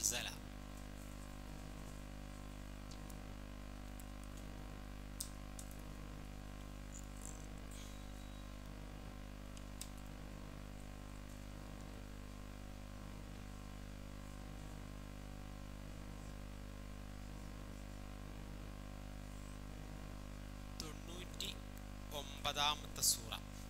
സൽസല തൊണ്ണൂറ്റി ഒമ്പതാമത്തെ സൂറ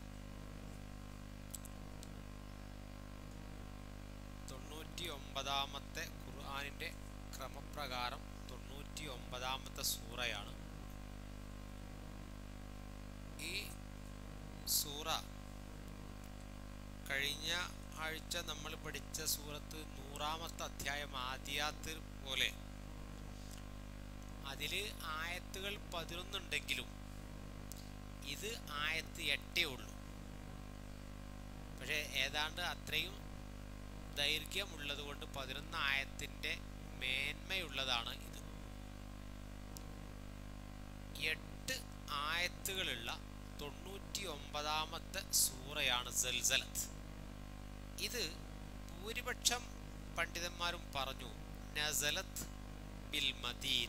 തൊണ്ണൂറ്റി ഒമ്പതാമത്തെ ഖുർആാനിൻ്റെ ക്രമപ്രകാരം തൊണ്ണൂറ്റി ഒമ്പതാമത്തെ സൂറയാണ് ഈ സൂറ കഴിഞ്ഞ ആഴ്ച നമ്മൾ പഠിച്ച സൂറത്ത് നൂറാമത്തെ അധ്യായം ആദ്യാത്ത് പോലെ അതിൽ ആയത്തുകൾ പതിനൊന്നുണ്ടെങ്കിലും ഇത് ആയത്ത് എട്ടേ ഉള്ളൂ പക്ഷേ ഏതാണ്ട് അത്രയും ദൈർഘ്യമുള്ളത് കൊണ്ട് പതിനൊന്ന് ആയത്തിൻ്റെ മേന്മയുള്ളതാണ് ഇത് എട്ട് ആയത്തുകളുള്ള തൊണ്ണൂറ്റി ഒമ്പതാമത്തെ സൂറയാണ് സൽസലത്ത് ഇത് ഭൂരിപക്ഷം പണ്ഡിതന്മാരും പറഞ്ഞു നസലത്ത് ബിൽ മദീന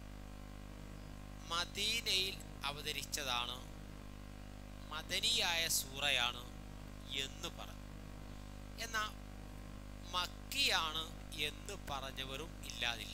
മദീനയിൽ അവതരിച്ചതാണ് മദനിയായ സൂറയാണ് എന്ന് പറഞ്ഞു എന്നാൽ മക്കിയാണ് എന്ന് പറഞ്ഞവരും ഇല്ലാതില്ല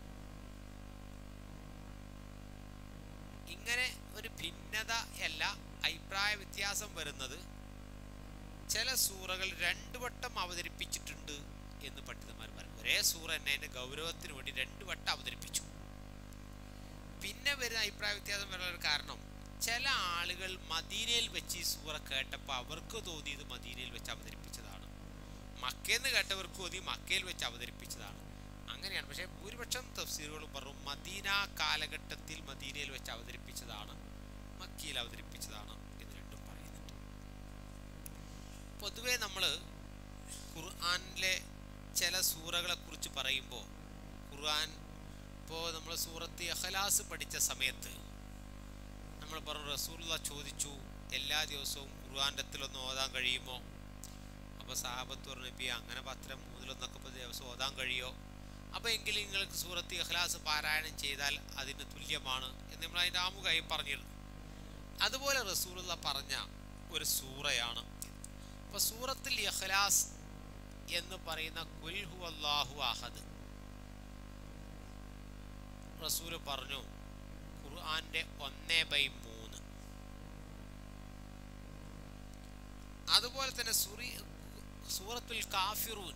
ഇങ്ങനെ ഒരു ഭിന്നത അല്ല അഭിപ്രായ വ്യത്യാസം വരുന്നത് ചില സൂറകൾ രണ്ടു വട്ടം അവതരിപ്പിച്ചിട്ടുണ്ട് എന്ന് പണ്ഡിതന്മാർ പറയും ഒരേ സൂറ തന്നെ അതിൻ്റെ ഗൗരവത്തിന് വേണ്ടി രണ്ടു വട്ടം അവതരിപ്പിച്ചു പിന്നെ വരുന്ന അഭിപ്രായ വ്യത്യാസം വരാനുള്ള കാരണം ചില ആളുകൾ മദീനയിൽ വെച്ച് ഈ സൂറ കേട്ടപ്പോൾ അവർക്ക് തോന്നിയത് മദീനയിൽ വെച്ച് അവതരിപ്പിച്ചതാണ് മക്കയെന്ന് കേട്ടവർക്ക് തോന്നി മക്കയിൽ വെച്ച് അവതരിപ്പിച്ചതാണ് അങ്ങനെയാണ് പക്ഷേ ഭൂരിപക്ഷം തഫ്സീറുകളും പറഞ്ഞു മദീന കാലഘട്ടത്തിൽ മദീനയിൽ വെച്ച് അവതരിപ്പിച്ചതാണ് മക്കയിൽ അവതരിപ്പിച്ചതാണ് എന്ന് രണ്ടും പറയുന്നുണ്ട് പൊതുവേ നമ്മൾ ഖുർആാനിലെ ചില സൂറകളെ കുറിച്ച് പറയുമ്പോൾ ഖുർആൻ ഇപ്പോൾ നമ്മൾ സൂറത്ത് അഖലാസ് പഠിച്ച സമയത്ത് നമ്മൾ പറഞ്ഞു റസൂലുള്ള ചോദിച്ചു എല്ലാ ദിവസവും ഖുർആാൻ്റെത്തിലൊന്ന് ഓതാൻ കഴിയുമോ അപ്പോൾ സാഹബത്ത് പറഞ്ഞു നബി അങ്ങനെ പത്രം മൂന്നിലൊന്നൊക്കെ ഇപ്പോൾ ദിവസം ഓതാൻ കഴിയോ അപ്പോൾ എങ്കിലും നിങ്ങൾക്ക് സൂറത്ത് ഇഖ്ലാസ് പാരായണം ചെയ്താൽ അതിന് തുല്യമാണ് എന്ന് നമ്മൾ അതിൻ്റെ ആമുഖമായി പറഞ്ഞിരുന്നു അതുപോലെ റസൂലുള്ള പറഞ്ഞ ഒരു സൂറയാണ് അപ്പോൾ സൂറത്തിൽ ഇഖ്ലാസ് എന്ന് പറയുന്ന കുൽഹു അള്ളാഹു അഹദ് റസൂല് പറഞ്ഞു ഖുർആന്റെ ഒന്നേ ബൈ മൂന്ന് അതുപോലെ തന്നെ സുറി സൂറത്തുൽ കാഫിറൂൻ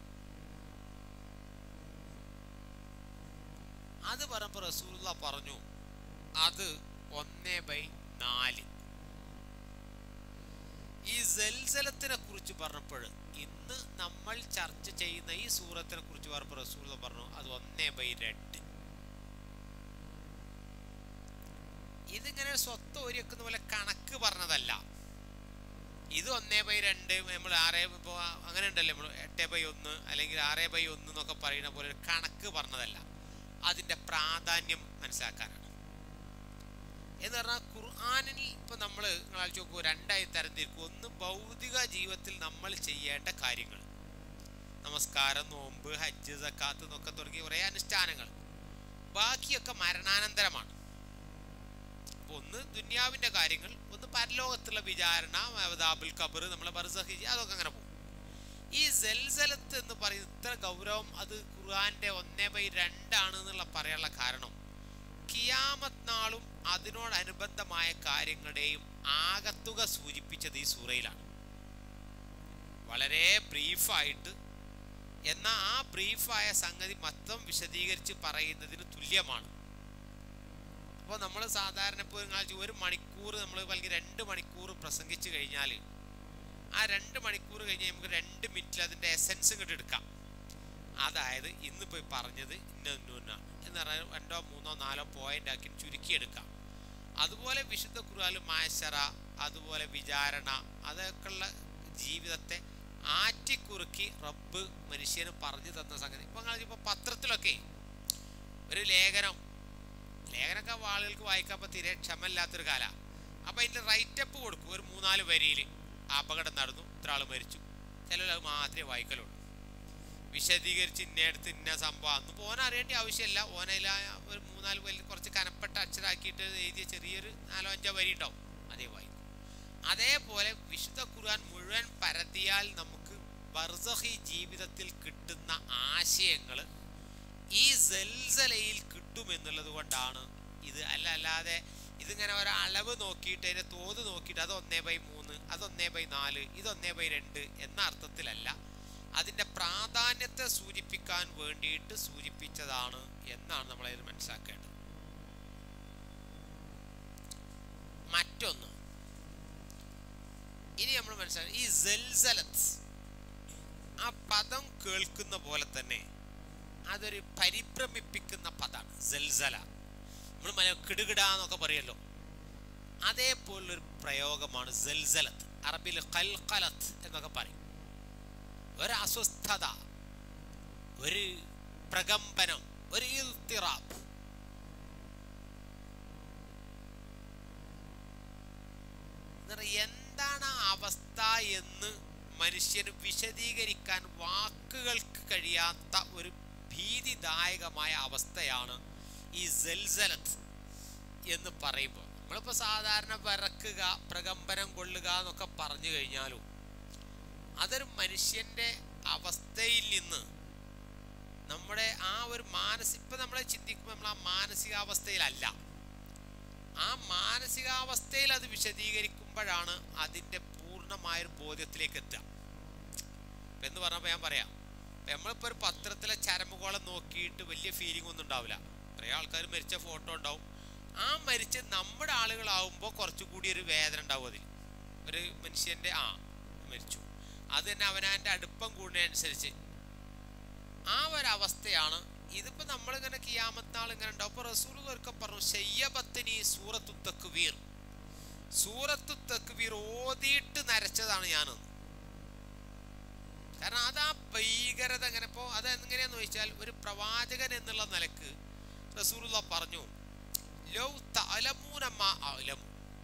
അത് പറഞ്ഞപ്പോൾ റസൂലുള്ള പറഞ്ഞു അത് ഒന്നേ ബൈ നാല് ഈ ജൽസലത്തിനെ കുറിച്ച് പറഞ്ഞപ്പോൾ ഇന്ന് നമ്മൾ ചർച്ച ചെയ്യുന്ന ഈ സൂറത്തിനെ കുറിച്ച് പറഞ്ഞപ്പോൾ റസൂലുള്ള പറഞ്ഞു അത് ഒന്നേ ബൈ രണ്ട് ഇതിങ്ങനെ സ്വത്ത് ഒരുക്കുന്ന പോലെ കണക്ക് പറഞ്ഞതല്ല ഇത് ഒന്നേ ബൈ രണ്ട് നമ്മൾ ആറ് ഇപ്പോൾ അങ്ങനെ ഉണ്ടല്ലോ നമ്മൾ എട്ട് ബൈ ഒന്ന് അല്ലെങ്കിൽ ആറ് ബൈ ഒന്ന് എന്നൊക്കെ പറയുന്ന പോലെ ഒരു കണക്ക് പറഞ്ഞതല്ല അതിൻ്റെ പ്രാധാന്യം മനസ്സിലാക്കാനാണ് എന്ന് പറഞ്ഞാൽ ഖുർആാനിൽ ഇപ്പം നമ്മൾ നിങ്ങൾ ആലോചിച്ച് നോക്കൂ രണ്ടായി തരംതിരിക്കും ഒന്ന് ഭൗതിക ജീവിതത്തിൽ നമ്മൾ ചെയ്യേണ്ട കാര്യങ്ങൾ നമസ്കാരം നോമ്പ് ഹജ്ജ് സക്കാത്ത് എന്നൊക്കെ തുടങ്ങി കുറേ അനുഷ്ഠാനങ്ങൾ ബാക്കിയൊക്കെ മരണാനന്തരമാണ് അപ്പോൾ ഒന്ന് ദുന്യാവിൻ്റെ കാര്യങ്ങൾ ഒന്ന് പരലോകത്തുള്ള വിചാരണ ദാബുൽ ഖബർ നമ്മളെ ബർസഹി അതൊക്കെ അങ്ങനെ പോകും ഈ ജൽസലത്ത് എന്ന് പറയുന്ന ഇത്ര ഗൗരവം അത് ഖുർആന്റെ ഒന്നേ ബൈ രണ്ടാണ് എന്നുള്ള പറയാനുള്ള കാരണം കിയാമത്ത് നാളും അതിനോടനുബന്ധമായ കാര്യങ്ങളുടെയും ആകത്തുക സൂചിപ്പിച്ചത് ഈ സൂറയിലാണ് വളരെ ബ്രീഫായിട്ട് എന്നാൽ ആ ബ്രീഫായ സംഗതി മൊത്തം വിശദീകരിച്ച് പറയുന്നതിന് തുല്യമാണ് അപ്പോൾ നമ്മൾ സാധാരണ ഇപ്പോൾ നിങ്ങൾ ഒരു മണിക്കൂർ നമ്മൾ അല്ലെങ്കിൽ രണ്ട് മണിക്കൂർ പ്രസംഗിച്ച് കഴിഞ്ഞാൽ ആ രണ്ട് മണിക്കൂർ കഴിഞ്ഞ് നമുക്ക് രണ്ട് മിനിറ്റിൽ അതിൻ്റെ എസൻസ് ഇങ്ങോട്ട് എടുക്കാം അതായത് ഇന്ന് പോയി പറഞ്ഞത് ഇന്ന ഇന്നാണ് എന്ന് പറഞ്ഞാൽ രണ്ടോ മൂന്നോ നാലോ പോയിന്റ് ആക്കി ചുരുക്കിയെടുക്കാം അതുപോലെ വിശുദ്ധ ഖുർആാൻ മാശറ അതുപോലെ വിചാരണ അതൊക്കെയുള്ള ജീവിതത്തെ ആറ്റിക്കുറുക്കി റബ്ബ് മനുഷ്യന് പറഞ്ഞു തന്ന സംഗതി ഇപ്പം ഇപ്പോൾ പത്രത്തിലൊക്കെ ഒരു ലേഖനം ലേഖനമൊക്കെ ആളുകൾക്ക് വായിക്കാൻ തീരെ ക്ഷമയില്ലാത്തൊരു കാലമാണ് അപ്പോൾ അതിൻ്റെ റൈറ്റപ്പ് കൊടുക്കും ഒരു മൂന്നാല് വരിയിൽ അപകടം നടന്നു ഇത്ര ആൾ മരിച്ചു ചിലർ അത് മാത്രമേ വായിക്കലുള്ളൂ വിശദീകരിച്ച് ഇന്നടുത്ത് ഇന്ന സംഭവം അന്ന് ഓൻ അറിയേണ്ട ആവശ്യമില്ല ഓനയില ഒരു മൂന്നാല് വലിയ കുറച്ച് കനപ്പെട്ട അക്ഷരാക്കിയിട്ട് എഴുതിയ ചെറിയൊരു നാലോ അഞ്ചോ വരി ഉണ്ടാവും അതേ വായിക്കും അതേപോലെ വിശുദ്ധ ഖുർആൻ മുഴുവൻ പരത്തിയാൽ നമുക്ക് ബർസഹി ജീവിതത്തിൽ കിട്ടുന്ന ആശയങ്ങൾ ഈ സെൽസലയിൽ കിട്ടുമെന്നുള്ളത് കൊണ്ടാണ് ഇത് അല്ല അല്ലാതെ ഇതിങ്ങനെ ഒരളവ് നോക്കിയിട്ട് അതിൻ്റെ തോത് നോക്കിയിട്ട് അത് ഒന്നേ ബൈ മൂന്ന് അത് ഒന്നേ ബൈ നാല് ഇത് ഒന്നേ ബൈ രണ്ട് എന്ന അർത്ഥത്തിലല്ല അതിൻ്റെ പ്രാധാന്യത്തെ സൂചിപ്പിക്കാൻ വേണ്ടിയിട്ട് സൂചിപ്പിച്ചതാണ് എന്നാണ് നമ്മളതിൽ മനസ്സിലാക്കേണ്ടത് മറ്റൊന്ന് ഇനി നമ്മൾ മനസ്സിലാക്കുക ഈ സെൽസലത്ത് ആ പദം കേൾക്കുന്ന പോലെ തന്നെ അതൊരു പരിഭ്രമിപ്പിക്കുന്ന പദമാണ് സെൽസല നമ്മൾ മല കിടുകിടാന്നൊക്കെ പറയല്ലോ അതേപോലൊരു പ്രയോഗമാണ് സെൽസലത്ത് അറബിൽ കൽക്കലത്ത് എന്നൊക്കെ പറയും ഒരു അസ്വസ്ഥത ഒരു പ്രകമ്പനം ഒരു ഇൽത്തിറാബ് എന്താണ് ആ അവസ്ഥ എന്ന് മനുഷ്യന് വിശദീകരിക്കാൻ വാക്കുകൾക്ക് കഴിയാത്ത ഒരു ഭീതിദായകമായ അവസ്ഥയാണ് ഈ സെൽസലത്ത് എന്ന് പറയുമ്പോൾ നമ്മളിപ്പോൾ സാധാരണ വിറക്കുക പ്രകമ്പനം കൊള്ളുക എന്നൊക്കെ പറഞ്ഞു കഴിഞ്ഞാലും അതൊരു മനുഷ്യൻ്റെ അവസ്ഥയിൽ നിന്ന് നമ്മുടെ ആ ഒരു മാനസിക ഇപ്പം നമ്മളെ ചിന്തിക്കുമ്പോൾ നമ്മൾ ആ മാനസികാവസ്ഥയിലല്ല ആ മാനസികാവസ്ഥയിൽ അത് വിശദീകരിക്കുമ്പോഴാണ് അതിൻ്റെ പൂർണ്ണമായൊരു ബോധ്യത്തിലേക്ക് എത്തുക ഇപ്പം എന്ന് പറഞ്ഞപ്പോൾ ഞാൻ പറയാം ഇപ്പം നമ്മളിപ്പോൾ ഒരു പത്രത്തിലെ ചരമുകോളം നോക്കിയിട്ട് വലിയ ഫീലിംഗ് ഒന്നും ഉണ്ടാവില്ല കുറേ ആൾക്കാർ മരിച്ച ഫോട്ടോ ഉണ്ടാവും ആ മരിച്ച് നമ്മുടെ ആളുകളാവുമ്പോൾ കുറച്ചുകൂടി ഒരു വേദന ഉണ്ടാവും അതിൽ ഒരു മനുഷ്യൻ്റെ ആ മരിച്ചു അത് തന്നെ അവനവൻ്റെ അടുപ്പം കൂടുന്നതനുസരിച്ച് ആ ഒരവസ്ഥയാണ് ഇതിപ്പോൾ നമ്മളിങ്ങനെ കിയാമത്താൾ ഇങ്ങനെ ഉണ്ടാവും അപ്പോൾ റസൂൽ ഒരിക്കൽ പറഞ്ഞു ശയ്യബത്തിനി സൂറത്തു തക്വീർ സൂറത്തു തക്വീർ ഓതിയിട്ട് നരച്ചതാണ് ഞാനെന്ന് കാരണം അത് ആ ഭീകരത എങ്ങനെ ഇപ്പോൾ അത് എങ്ങനെയാന്ന് ചോദിച്ചാൽ ഒരു പ്രവാചകൻ എന്നുള്ള നിലക്ക് റസൂലുള്ള പറഞ്ഞു ലൗ തലമൂനമ്മ അലമു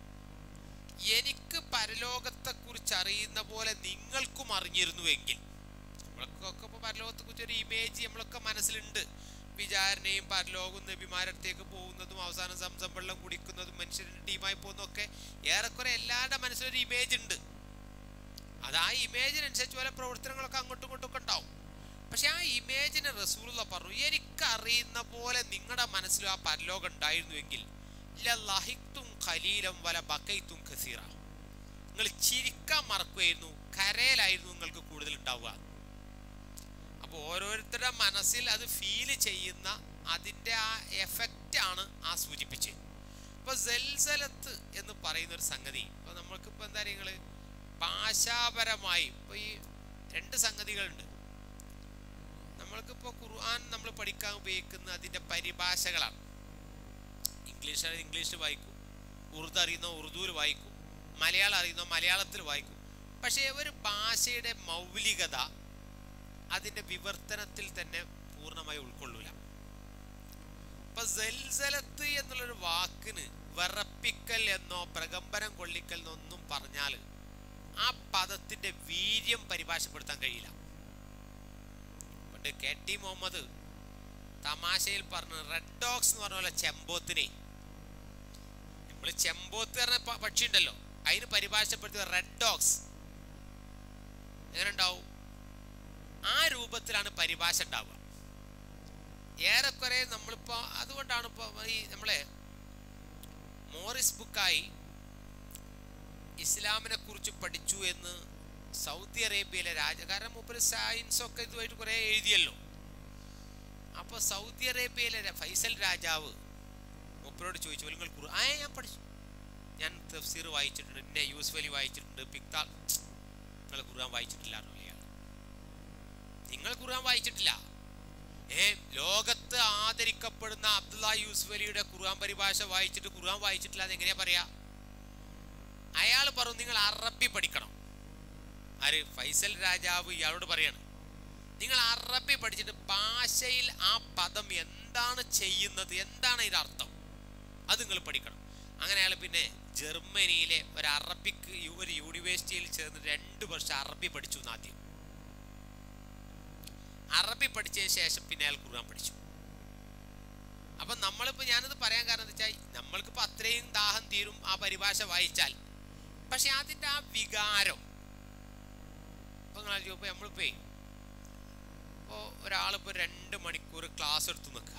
എനിക്ക് പരലോകത്തെക്കുറിച്ച് അറിയുന്ന പോലെ നിങ്ങൾക്കും അറിഞ്ഞിരുന്നുവെങ്കിൽ നമ്മൾക്കൊക്കെ ഇപ്പോൾ പരലോകത്തെക്കുറിച്ച് ഒരു ഇമേജ് നമ്മളൊക്കെ മനസ്സിലുണ്ട് വിചാരണയും പരലോകവും നബിമാരടുത്തേക്ക് പോകുന്നതും അവസാനം സംസം വെള്ളം കുടിക്കുന്നതും മനുഷ്യരുടെ ടീമായി പോകുന്നതൊക്കെ ഏറെക്കുറെ എല്ലാവരുടെ മനസ്സിലൊരു ഇമേജ് ഉണ്ട് അത് ആ ഇമേജിനനുസരിച്ച് പോലെ പ്രവർത്തനങ്ങളൊക്കെ അങ്ങോട്ടും ഇങ്ങോട്ടും ഒക്കെ ഉണ്ടാവും പക്ഷെ ആ ഇമേജിനെ റസൂലുള്ള പറഞ്ഞു എനിക്കറിയുന്ന പോലെ നിങ്ങളുടെ മനസ്സിലും ആ പരലോകം ഉണ്ടായിരുന്നുവെങ്കിൽ ലഹിത്തും ഖലീലം വല ബക്കൈത്തും ഖസീറ നിങ്ങൾ ചിരിക്കാൻ മറക്കുമായിരുന്നു കരയിലായിരുന്നു നിങ്ങൾക്ക് കൂടുതൽ ഉണ്ടാവുക അപ്പോൾ ഓരോരുത്തരുടെ മനസ്സിൽ അത് ഫീൽ ചെയ്യുന്ന അതിൻ്റെ ആ എഫക്റ്റ് ആണ് ആ സൂചിപ്പിച്ചത് ഇപ്പോൾ സെൽസലത്ത് എന്ന് പറയുന്ന ഒരു സംഗതി ഇപ്പോൾ നമ്മൾക്കിപ്പോൾ എന്താ നിങ്ങൾ ഭാഷാപരമായി ഇപ്പോൾ ഈ രണ്ട് സംഗതികളുണ്ട് നമ്മൾക്കിപ്പോൾ ഖുർആൻ നമ്മൾ പഠിക്കാൻ ഉപയോഗിക്കുന്ന അതിൻ്റെ പരിഭാഷകളാണ് ഇംഗ്ലീഷ് അറിയുന്ന ഇംഗ്ലീഷിൽ വായിക്കും ഉറുദു അറിയുന്ന ഉറുദുവിൽ വായിക്കും മലയാളം അറിയുന്ന മലയാളത്തിൽ വായിക്കും പക്ഷേ ഒരു ഭാഷയുടെ മൗലികത അതിൻ്റെ വിവർത്തനത്തിൽ തന്നെ പൂർണ്ണമായി ഉൾക്കൊള്ളൂല ഇപ്പൊ സെൽസലത്ത് എന്നുള്ളൊരു വാക്കിന് വിറപ്പിക്കൽ എന്നോ പ്രകമ്പനം കൊള്ളിക്കൽ എന്നൊന്നും പറഞ്ഞാൽ ആ പദത്തിന്റെ വീര്യം പരിഭാഷപ്പെടുത്താൻ കഴിയില്ല പണ്ട് കെ ടി മുഹമ്മദ് തമാശയിൽ പറഞ്ഞു റെഡ് ഡോഗ്സ് എന്ന് പറഞ്ഞ പോലെ ചെമ്പോത്തിനെ നമ്മൾ ചെമ്പോത്ത് പറഞ്ഞ പ- പക്ഷി ഉണ്ടല്ലോ അതിന് പരിഭാഷപ്പെടുത്തിയ റെഡ് ഡോഗ്സ് എങ്ങനെ ഉണ്ടാവും ആ രൂപത്തിലാണ് പരിഭാഷ ഉണ്ടാവുക ഏറെക്കുറെ നമ്മളിപ്പോൾ അതുകൊണ്ടാണ് ഇപ്പോൾ ഈ നമ്മളെ മോറിസ് ബുക്കായി ഇസ്ലാമിനെ കുറിച്ച് പഠിച്ചു എന്ന് സൗദി അറേബ്യയിലെ രാജ കാരണം മൂപ്പര് സയൻസ് ഒക്കെ ഇതുമായിട്ട് കുറേ എഴുതിയല്ലോ അപ്പോൾ സൗദി അറേബ്യയിലെ ര- ഫൈസൽ രാജാവ് മൂപ്പരോട് ചോദിച്ചു നിങ്ങൾ ഖുർ ആ ഞാൻ പഠിച്ചു ഞാൻ തഫ്സീർ വായിച്ചിട്ടുണ്ട് എന്നെ യൂസ് അലി വായിച്ചിട്ടുണ്ട് പിക്താൾ നിങ്ങൾ ഖുർആൻ വായിച്ചിട്ടില്ല അറിയില്ല ഇയാൾ നിങ്ങൾ ഖുർആൻ വായിച്ചിട്ടില്ല ഏ ലോകത്ത് ആദരിക്കപ്പെടുന്ന അബ്ദുള്ള യൂസുഫ് അലിയുടെ ഖുർആൻ പരിഭാഷ വായിച്ചിട്ട് ഖുർആൻ വായിച്ചിട്ടില്ല അത് എങ്ങനെയാ പറയാ അയാൾ പറഞ്ഞു നിങ്ങൾ അറബി പഠിക്കണം ആര് ഫൈസൽ രാജാവ് ഇയാളോട് പറയാണ് നിങ്ങൾ അറബി പഠിച്ചിട്ട് ഭാഷയിൽ ആ പദം എന്താണ് ചെയ്യുന്നത് എന്താണ് ഇതിന്റെ അർത്ഥം അത് നിങ്ങൾ പഠിക്കണം അങ്ങനെ അയാൾ പിന്നെ ജർമ്മനിയിലെ ഒരു അറബിക്ക് യു- ഒരു യൂണിവേഴ്സിറ്റിയിൽ ചേർന്ന് രണ്ട് വർഷം അറബി പഠിച്ചു എന്ന് ആദ്യം അറബി പഠിച്ചതിന് ശേഷം പിന്നെ അയാൾ ഖുർആൻ പഠിച്ചു അപ്പം നമ്മളിപ്പോൾ ഞാനത് പറയാൻ കാരണം എന്താ വെച്ചാൽ നമ്മൾക്കിപ്പോൾ അത്രയും ദാഹം തീരും ആ പരിഭാഷ വായിച്ചാൽ പക്ഷെ അതിൻ്റെ ആ വികാരം ഇപ്പം നിങ്ങൾ ചോദിപ്പോൾ നമ്മളിപ്പോൾ ഇപ്പോൾ ഒരാളിപ്പോൾ രണ്ട് മണിക്കൂർ ക്ലാസ് എടുത്ത് നിൽക്കുക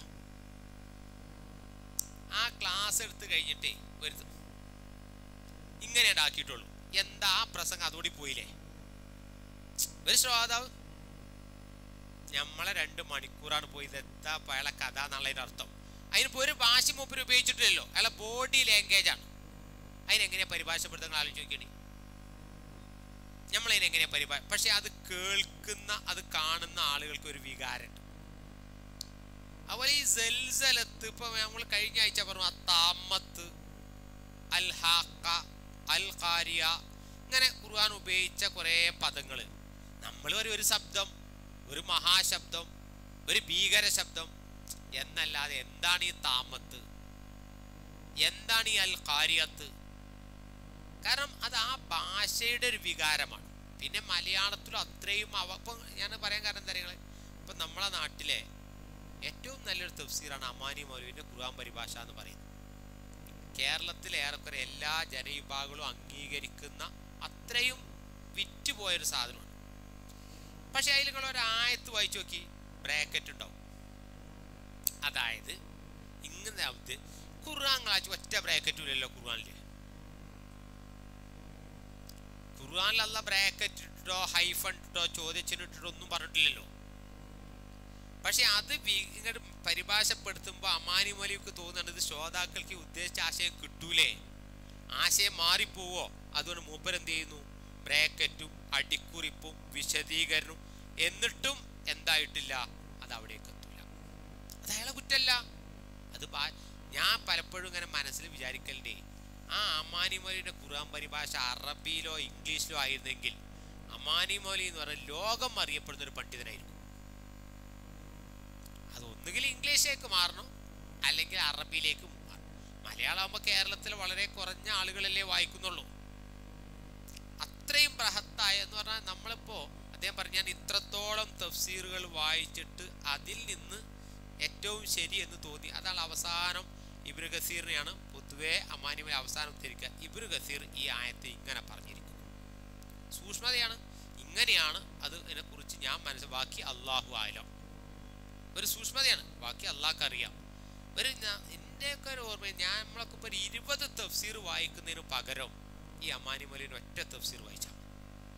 ആ ക്ലാസ് എടുത്ത് കഴിഞ്ഞിട്ടേ ഒരു ഇങ്ങനെ ഉണ്ടാക്കിയിട്ടുള്ളൂ എന്താ ആ പ്രസംഗം അതോടി പോയില്ലേ ഒരു ശ്രോതാവ് നമ്മളെ രണ്ട് മണിക്കൂറാണ് പോയത് എത്താ അയാളെ കഥ എന്നുള്ളതിന്റെ അർത്ഥം അതിനിപ്പോ ഒരു ഭാഷ മൂപ്പര് ഉപയോഗിച്ചിട്ടില്ലല്ലോ അയാളെ ബോഡി ലാംഗ്വേജ് ആണ് അതിനെങ്ങനെയാ പരിഭാഷപ്പെടുത്തുന്ന ആലോചിച്ച് നോക്കിയണി നമ്മളതിനെങ്ങനെയാ പരിഭാഷ പക്ഷെ അത് കേൾക്കുന്ന അത് കാണുന്ന ആളുകൾക്ക് ഒരു വികാരമുണ്ട് അതുപോലെ ഈ സെൽസലത്ത് ഇപ്പൊ നമ്മൾ കഴിഞ്ഞ ആഴ്ച പറഞ്ഞു അത്താമത്ത് അൽ ഹാക്ക അൽ ഖാരിയ ഇങ്ങനെ ഖുർആൻ ഉപയോഗിച്ച കുറേ പദങ്ങൾ നമ്മൾ ഒരു ഒരു ശബ്ദം ഒരു മഹാശബ്ദം ഒരു ഭീകര ശബ്ദം എന്നല്ലാതെ എന്താണ് ഈ താമത്ത് എന്താണ് ഈ അൽ ഖാരിയത്ത് കാരണം അത് ആ ഭാഷയുടെ ഒരു വികാരമാണ് പിന്നെ മലയാളത്തിലും അത്രയും അവ ഇപ്പം ഞാൻ പറയാൻ കാരണം എന്താ പറയുക ഇപ്പം നമ്മളെ നാട്ടിലെ ഏറ്റവും നല്ലൊരു തഫ്സീറാണ് അമാനി മൗലുവിൻ്റെ ഖുർആൻ പരിഭാഷ എന്ന് പറയുന്നത് കേരളത്തിൽ ഏറെക്കുറെ എല്ലാ ജനവിഭാഗങ്ങളും അംഗീകരിക്കുന്ന അത്രയും വിറ്റുപോയൊരു സാധനമാണ് പക്ഷെ അതിൽ നിങ്ങൾ ഒരു ആയത്ത് വായിച്ചു നോക്കി ബ്രാക്കറ്റ് ഉണ്ടാവും അതായത് ഇങ്ങനെ ആവത്ത് ഖുർആൻ ക്ലാച്ച് ഒറ്റ ബ്രാക്കറ്റും ഇല്ലല്ലോ ഖുർആനില് ഖുർആനിൽ അല്ല ബ്രാക്കറ്റ് ഇട്ടോ ഹൈഫൺ ഇട്ടോ ചോദ്യച്ചിനിട്ടോ ഒന്നും പറഞ്ഞിട്ടില്ലല്ലോ പക്ഷെ അത് വി- ഇങ്ങോട്ട് പരിഭാഷപ്പെടുത്തുമ്പോൾ അമാനി മൊലിക്ക് തോന്നുന്നത് ശ്രോതാക്കൾക്ക് ഈ ഉദ്ദേശിച്ച ആശയം കിട്ടൂലേ ആശയം മാറിപ്പോവോ അതുകൊണ്ട് മൂപ്പർ എന്ത് ചെയ്യുന്നു ബ്രാക്കറ്റും അടിക്കുറിപ്പും വിശദീകരണവും എന്നിട്ടും എന്തായിട്ടില്ല അത് അവിടേക്ക് എത്തൂല അത് അയാളെ കുറ്റല്ല അത് ബാ- ഞാൻ പലപ്പോഴും ഇങ്ങനെ മനസ്സിൽ വിചാരിക്കലുണ്ടേ ആ അമാനി മൊലിയുടെ ഖുർആൻ പരിഭാഷ അറബിയിലോ ഇംഗ്ലീഷിലോ ആയിരുന്നെങ്കിൽ അമാനി മൊലി എന്ന് പറയുന്നത് ലോകം അറിയപ്പെടുന്ന ഒരു പണ്ഡിതനായിരിക്കും അത് ഒന്നുകിൽ ഇംഗ്ലീഷിലേക്ക് മാറണം അല്ലെങ്കിൽ അറബിയിലേക്ക് മാറണം മലയാളം ആകുമ്പോൾ കേരളത്തിൽ വളരെ കുറഞ്ഞ ആളുകളല്ലേ വായിക്കുന്നുള്ളൂ അത്രയും ബൃഹത്തായ എന്ന് പറഞ്ഞാൽ നമ്മളിപ്പോൾ അദ്ദേഹം പറഞ്ഞു ഞാൻ ഇത്രത്തോളം തഫ്സീറുകൾ വായിച്ചിട്ട് അതിൽ നിന്ന് ഏറ്റവും ശരി എന്ന് തോന്നി അതാണ് അവസാനം ഇബ്രു ഗസീറിനെയാണ് പൊതുവെ അമാനിമൽ അവസാനം തിരിക്കുക ഇബ്രു ഗസീർ ഈ ആയത്തെ ഇങ്ങനെ പറഞ്ഞിരിക്കുന്നു സൂക്ഷ്മതയാണ് ഇങ്ങനെയാണ് അത് ഇതിനെക്കുറിച്ച് ഞാൻ മനസ്സിൽ ബാക്കി അള്ളാഹു ആയാലും ഒരു സൂക്ഷ്മതയാണ് ബാക്കി അള്ളാഹ്ക്ക് അറിയാം ഒരു ഞാ- എൻ്റെയൊക്കെ ഒരു ഓർമ്മ ഞാൻ നമ്മളൊക്കെ ഇപ്പോൾ ഒരു ഇരുപത് തഫ്സീർ വായിക്കുന്നതിന് പകരം ഈ അമാനി മൊലിന് ഒറ്റ തഫ്സീർ വായിച്ചാൽ മതി.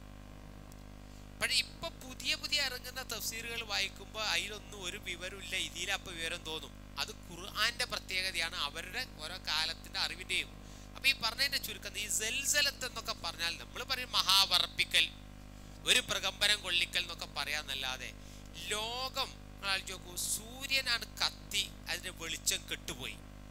പക്ഷേ ഇപ്പൊ പുതിയ പുതിയ ഇറങ്ങുന്ന തഫ്സീറുകൾ വായിക്കുമ്പോൾ അതിലൊന്നും ഒരു വിവരമില്ല ഇതിലപ്പോൾ വിവരം തോന്നും അത് ഖുർആന്റെ പ്രത്യേകതയാണ് അവരുടെ ഓരോ കാലത്തിന്റെ അറിവിന്റെയും അപ്പൊ ഈ പറഞ്ഞതിന്റെ ചുരുക്കം ഈ സെൽസലത്ത് എന്നൊക്കെ പറഞ്ഞാൽ നമ്മൾ പറയും മഹാവർപ്പിക്കൽ ഒരു പ്രകമ്പനം കൊള്ളിക്കൽ എന്നൊക്കെ പറയാന്നല്ലാതെ ലോകം നിങ്ങൾ ആലോചിച്ച് നോക്കൂ സൂര്യനാണ് കത്തി അതിന്റെ വെളിച്ചം കെട്ടുപോയി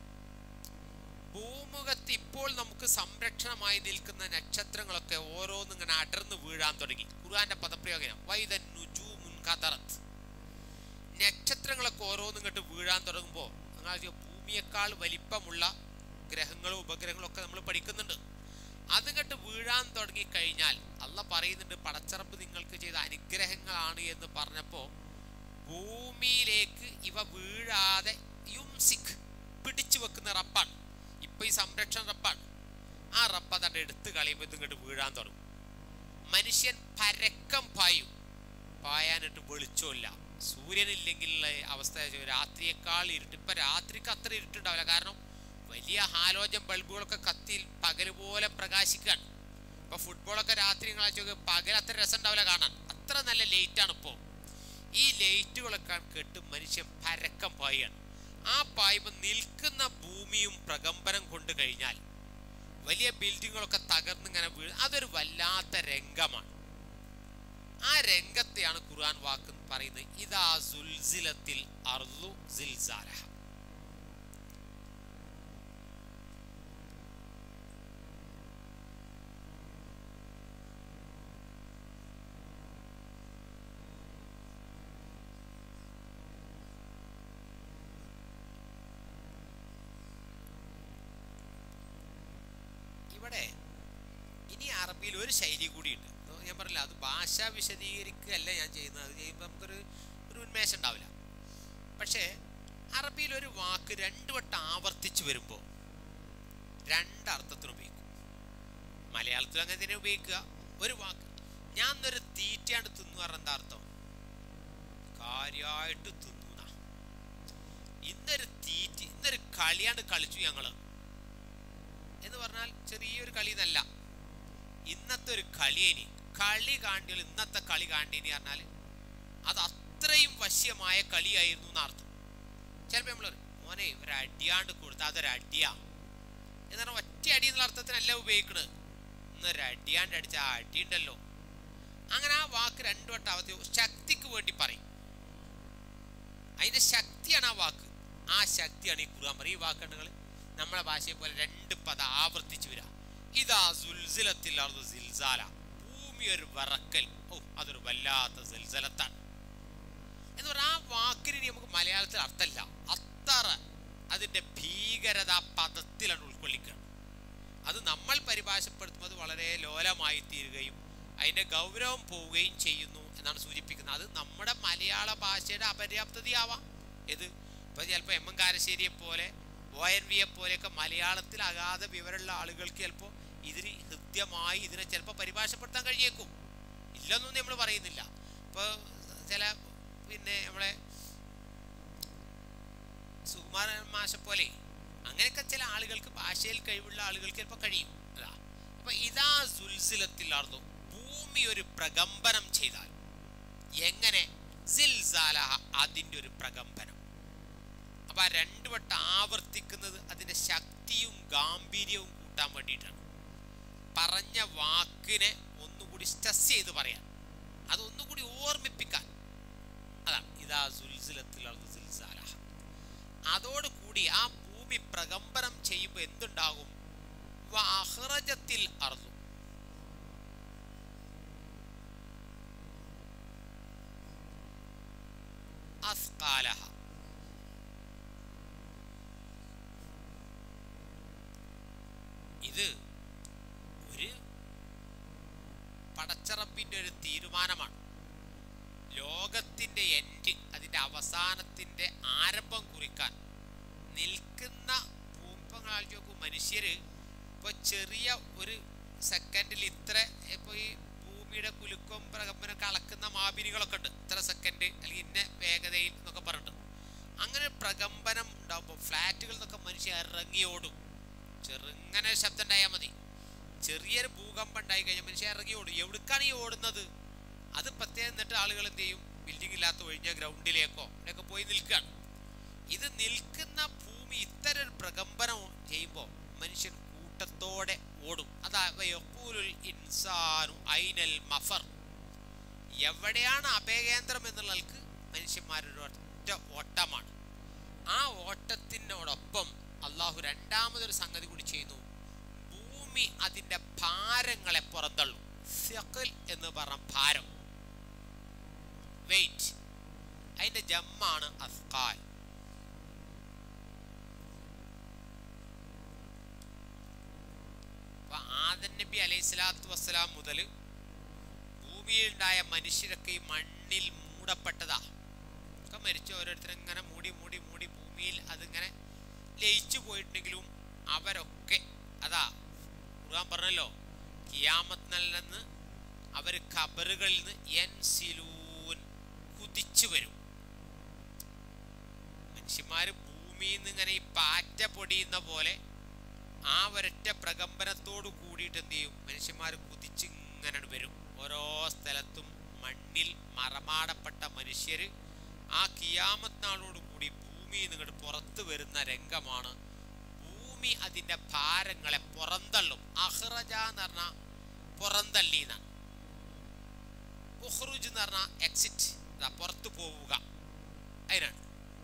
ഭൂമുഖത്ത് ഇപ്പോൾ നമുക്ക് സംരക്ഷണമായി നിൽക്കുന്ന നക്ഷത്രങ്ങളൊക്കെ ഓരോന്നും ഇങ്ങനെ അടർന്നു വീഴാൻ തുടങ്ങി ഖുർആന്റെ പദപ്രയോഗം വൈദൻ നുജൂമുൻ ഖദറത്ത് നക്ഷത്രങ്ങളൊക്കെ ഓരോന്നും ഇങ്ങോട്ട് വീഴാൻ തുടങ്ങുമ്പോൾ നിങ്ങൾ ആലോചിച്ച് ഭൂമിയേക്കാൾ വലിപ്പമുള്ള ഗ്രഹങ്ങളും ഉപഗ്രഹങ്ങളും ഒക്കെ നമ്മൾ പഠിക്കുന്നുണ്ട് അതിങ്ങോട്ട് വീഴാൻ തുടങ്ങി കഴിഞ്ഞാൽ അല്ല പറയുന്നുണ്ട് പടച്ചറപ്പ് നിങ്ങൾക്ക് ചെയ്ത അനുഗ്രഹങ്ങളാണ് എന്ന് പറഞ്ഞപ്പോൾ ഭൂമിയിലേക്ക് ഇവ വീഴാതെ യുംസിക് പിടിച്ചു വെക്കുന്ന റബ്ബാണ് ഇപ്പൊ ഈ സംരക്ഷണ റബ്ബാണ് ആ റബ്ബ തന്നെ എടുത്ത് കളയുമ്പോൾ ഇതിങ്ങോട്ട് വീഴാൻ തുടങ്ങും മനുഷ്യൻ പരക്കം പായും പായാനിട്ട് വെളിച്ചമില്ല സൂര്യനില്ലെങ്കിലുള്ള അവസ്ഥ വെച്ചാ രാത്രിയേക്കാൾ ഇരുട്ട് ഇപ്പൊ രാത്രിക്ക് അത്ര ഇരുട്ടുണ്ടാവില്ല കാരണം വലിയ ഹാലോജൻ ബൾബുകളൊക്കെ കത്തി പകല് പോലെ പ്രകാശിക്കുകയാണ് ഇപ്പൊ ഫുട്ബോളൊക്കെ രാത്രി നിങ്ങൾ ആലോചിച്ച് നോക്ക് പകൽ അത്ര രസം ഉണ്ടാവില്ല കാണാൻ അത്ര നല്ല ലൈറ്റ് ആണ് ഇപ്പോൾ ഈ ലൈറ്റുകളൊക്കെ കെട്ട് മനുഷ്യൻ പരക്കം പായാണ് ആ പായ്മ നിൽക്കുന്ന ഭൂമിയും പ്രകമ്പനം കൊണ്ട് കഴിഞ്ഞാൽ വലിയ ബിൽഡിങ്ങുകളൊക്കെ തകർന്നിങ്ങനെ വീഴ അതൊരു വല്ലാത്ത രംഗമാണ് ആ രംഗത്തെയാണ് ഖുർആൻ വാക്ക് പറയുന്നത് ഇതാ സുൽസിലത്തിൽ അർലു സിൽസാലഹ ഇവിടെ ഇനി അറബിയിൽ ഒരു ശൈലി കൂടിയുണ്ട് അത് ഞാൻ പറഞ്ഞില്ല അത് ഭാഷ വിശദീകരിക്കുകയല്ല ഞാൻ ചെയ്യുന്നത് അത് ചെയ്യുമ്പോൾ നമുക്കൊരു ഒരു ഉന്മേഷം ഉണ്ടാവില്ല പക്ഷേ അറബിയിൽ ഒരു വാക്ക് രണ്ടു വട്ടം ആവർത്തിച്ച് വരുമ്പോൾ രണ്ടർത്ഥത്തിന് ഉപയോഗിക്കും മലയാളത്തിൽ അങ്ങനെ തന്നെ ഉപയോഗിക്കുക ഒരു വാക്ക് ഞാൻ ഇന്നൊരു തീറ്റയാണ് തിന്നു പറഞ്ഞ എന്താ അർത്ഥം കാര്യമായിട്ട് തിന്നുന്ന ഇന്നൊരു തീറ്റ ഇന്നൊരു കളിയാണ്ട് കളിച്ചു ഞങ്ങള് എന്ന് പറഞ്ഞാൽ ചെറിയൊരു കളി എന്നല്ല ഇന്നത്തെ ഒരു കളിയേനി കളി കാണ്ടികൾ ഇന്നത്തെ കളി കാണ്ടിനി പറഞ്ഞാൽ അത് അത്രയും വശ്യമായ കളിയായിരുന്നു എന്നർത്ഥം ചിലപ്പോൾ നമ്മൾ മോനെ ഒരു അടിയാണ്ട് കൊടുത്താൽ അതൊരു അടിയാ എന്ന് പറഞ്ഞാൽ ഒറ്റ അടി എന്നുള്ള അർത്ഥത്തിനല്ല ഉപയോഗിക്കണത് ഇന്നൊരു അടിയാണ്ട് അടിച്ച ആ അടി ഉണ്ടല്ലോ അങ്ങനെ ആ വാക്ക് രണ്ടു വട്ടം അവധി ശക്തിക്ക് വേണ്ടി പറയും അതിന്റെ ശക്തിയാണ് ആ വാക്ക് ആ ശക്തിയാണ് ഈ ഖുർആൻ പറയും ഈ വാക്കുകൾ നമ്മളെ ഭാഷയെ പോലെ രണ്ട് പദം ആവർത്തിച്ചു വരിക ഇതാ സുൽസിലത്തിൽ സിൽസാല ഭൂമി ഒരു വറക്കൽ ഓ അതൊരു വല്ലാത്ത സിൽസലത്താണ് എന്ന് പറഞ്ഞാൽ ആ വാക്കിന് ഇനി നമുക്ക് മലയാളത്തിൽ അർത്ഥമില്ല അത്ര അതിന്റെ ഭീകരത ആ പദത്തിലാണ് ഉൾക്കൊള്ളിക്കുക അത് നമ്മൾ പരിഭാഷപ്പെടുത്തുമ്പോൾ അത് വളരെ ലോലമായി തീരുകയും അതിന്റെ ഗൗരവം പോവുകയും ചെയ്യുന്നു എന്നാണ് സൂചിപ്പിക്കുന്നത് അത് നമ്മുടെ മലയാള ഭാഷയുടെ അപര്യാപ്തതയാവാം ഇത് ഇപ്പൊ ചിലപ്പോൾ എം എം കാരശ്ശേരിയെ പോലെ ഒ എൻ വിയെ പോലെയൊക്കെ മലയാളത്തിൽ അഗാധ വിവരമുള്ള ആളുകൾക്ക് ചിലപ്പോൾ ഇതിന് ഹൃദ്യമായി ഇതിനെ ചിലപ്പോൾ പരിഭാഷപ്പെടുത്താൻ കഴിയേക്കും ഇല്ലെന്നൊന്നും നമ്മൾ പറയുന്നില്ല ഇപ്പോൾ ചില പിന്നെ നമ്മളെ സുകുമാരൻ മാഷ പോലെ അങ്ങനെയൊക്കെ ചില ആളുകൾക്ക് ഭാഷയിൽ കഴിവുള്ള ആളുകൾക്ക് ചിലപ്പോൾ കഴിയും അതാ അപ്പൊ ഇതാ സുൽസിലത്തിലാർന്നു ഭൂമി ഒരു പ്രകമ്പനം ചെയ്താൽ എങ്ങനെ സിൽസാലഹ അതിൻ്റെ ഒരു പ്രകമ്പനം അപ്പൊ ആ രണ്ടു വട്ടം ആവർത്തിക്കുന്നത് അതിന്റെ ശക്തിയും ഗാംഭീര്യവും കൂട്ടാൻ വേണ്ടിയിട്ടാണ് പറഞ്ഞ വാക്കിനെ ഒന്നുകൂടി സ്ട്രെസ് ചെയ്ത് പറയാൻ അത് ഒന്നുകൂടി ഓർമ്മിപ്പിക്കാൻ അതാണ് ഇതാ സുൽസിലത്തിലുള്ള സിൽസാലഹ അതോടുകൂടി ആ ഭൂമി പ്രകമ്പനം ചെയ്യുമ്പോൾ എന്തുണ്ടാകും വഅഖ്റജത്തിൽ അർദു അസ്കാലഹ ഇത് ഒരു പടച്ചറപ്പിന്റെ ഒരു തീരുമാനമാണ് ലോകത്തിന്റെ എൻഡ് അതിന്റെ അവസാനത്തിന്റെ ആരംഭം കുറിക്കാൻ നിൽക്കുന്ന ഭൂമിപ്പങ്ങൾ ആലോചിച്ച് നോക്കൂ മനുഷ്യര് ഇപ്പൊ ചെറിയ ഒരു സെക്കൻഡിൽ ഇത്ര ഇപ്പൊ ഈ ഭൂമിയുടെ കുലുക്കം പ്രകമ്പനമൊക്കെ അളക്കുന്ന മാപിനികളൊക്കെ ഉണ്ട് ഇത്ര സെക്കൻഡ് അല്ലെങ്കിൽ ഇന്ന വേഗതയിൽ എന്നൊക്കെ പറഞ്ഞിട്ട് അങ്ങനെ ഒരു പ്രകമ്പനം ഉണ്ടാകുമ്പോൾ ഫ്ലാറ്റുകൾ എന്നൊക്കെ മനുഷ്യർ ഇറങ്ങി ഓടും ചെറുങ്ങനെ ശബ്ദം ഉണ്ടായാൽ മതി ചെറിയൊരു ഭൂകമ്പം ഉണ്ടായി കഴിഞ്ഞാൽ മനുഷ്യർ ഇറങ്ങി ഓടും എവിടേക്കാണ് ഈ ഓടുന്നത് അത് പ്രത്യേകം എന്നിട്ട് ആളുകൾ എന്ത് ചെയ്യും ബിൽഡിംഗ് ഇല്ലാത്ത ഒഴിഞ്ഞ ഗ്രൗണ്ടിലേക്കോ ഇവിടെയൊക്കെ പോയി നിൽക്കുകയാണ് ഇത് നിൽക്കുന്ന ഭൂമി ഇത്തരം ഒരു പ്രകമ്പനം ചെയ്യുമ്പോൾ മനുഷ്യൻ കൂട്ടത്തോടെ ഓടും അതാ യഖൂലുൽ ഇൻസാനു ഐനൽ മഫർ എവിടെയാണ് അഭയകേന്ദ്രം എന്നുള്ളവർക്ക് മനുഷ്യന്മാരുടെ ഒറ്റ ഓട്ടമാണ് ആ ഓട്ടത്തിനോടൊപ്പം അള്ളാഹു രണ്ടാമതൊരു സംഗതി കൂടി ചെയ്യുന്നു ഭൂമി അതിൻ്റെ ഭാരങ്ങളെ പുറന്തള്ളും സെക്കൽ എന്ന് പറഞ്ഞ ഭാരം വെയിറ്റ് അതിന്റെ ജമ്മാണ് അസ്കാൽ അപ്പൊ ആദൻ നബി അലൈഹി സ്വലാത്തു വസ്സലാം മുതൽ ഭൂമിയിലുണ്ടായ മനുഷ്യരൊക്കെ ഈ മണ്ണിൽ മൂടപ്പെട്ടതാ ഒക്കെ മരിച്ച ഓരോരുത്തരും ഇങ്ങനെ മൂടി മൂടി മൂടി ഭൂമിയിൽ അതിങ്ങനെ ലയിച്ചു പോയിട്ടുണ്ടെങ്കിലും അവരൊക്കെ അതാ ഖുർആൻ പറഞ്ഞല്ലോ കിയാമത്ത് നിന്ന് അവർ ഖബറുകളിൽ നിന്ന് എൻ സിലൂൻ കുതിച്ചു വരും മനുഷ്യന്മാര് ഭൂമിയിൽ നിന്ന് ഇങ്ങനെ ഈ പാറ്റ പൊടിയുന്ന പോലെ ആ ഒരൊറ്റ പ്രകമ്പനത്തോട് കൂടിയിട്ട് എന്ത് ചെയ്യും മനുഷ്യന്മാർ കുതിച്ച് ഇങ്ങനെ വരും ഓരോ സ്ഥലത്തും മണ്ണിൽ മറമാടപ്പെട്ട മനുഷ്യര് ആ കിയാമത്ത് നാളോട് കൂടി ഭൂമിയിൽ നിങ്ങോട്ട് പുറത്തു വരുന്ന രംഗമാണ് ഭൂമി അതിന്റെ ഭാരങ്ങളെ പുറന്തള്ളും അഹ്റജ എന്ന് പറഞ്ഞാൽ പുറന്തള്ളി എന്നാണ് ഉഹ്റുജ് എന്ന് പറഞ്ഞാൽ എക്സിറ്റ് അതാ പുറത്തു പോവുക അതിനാണ്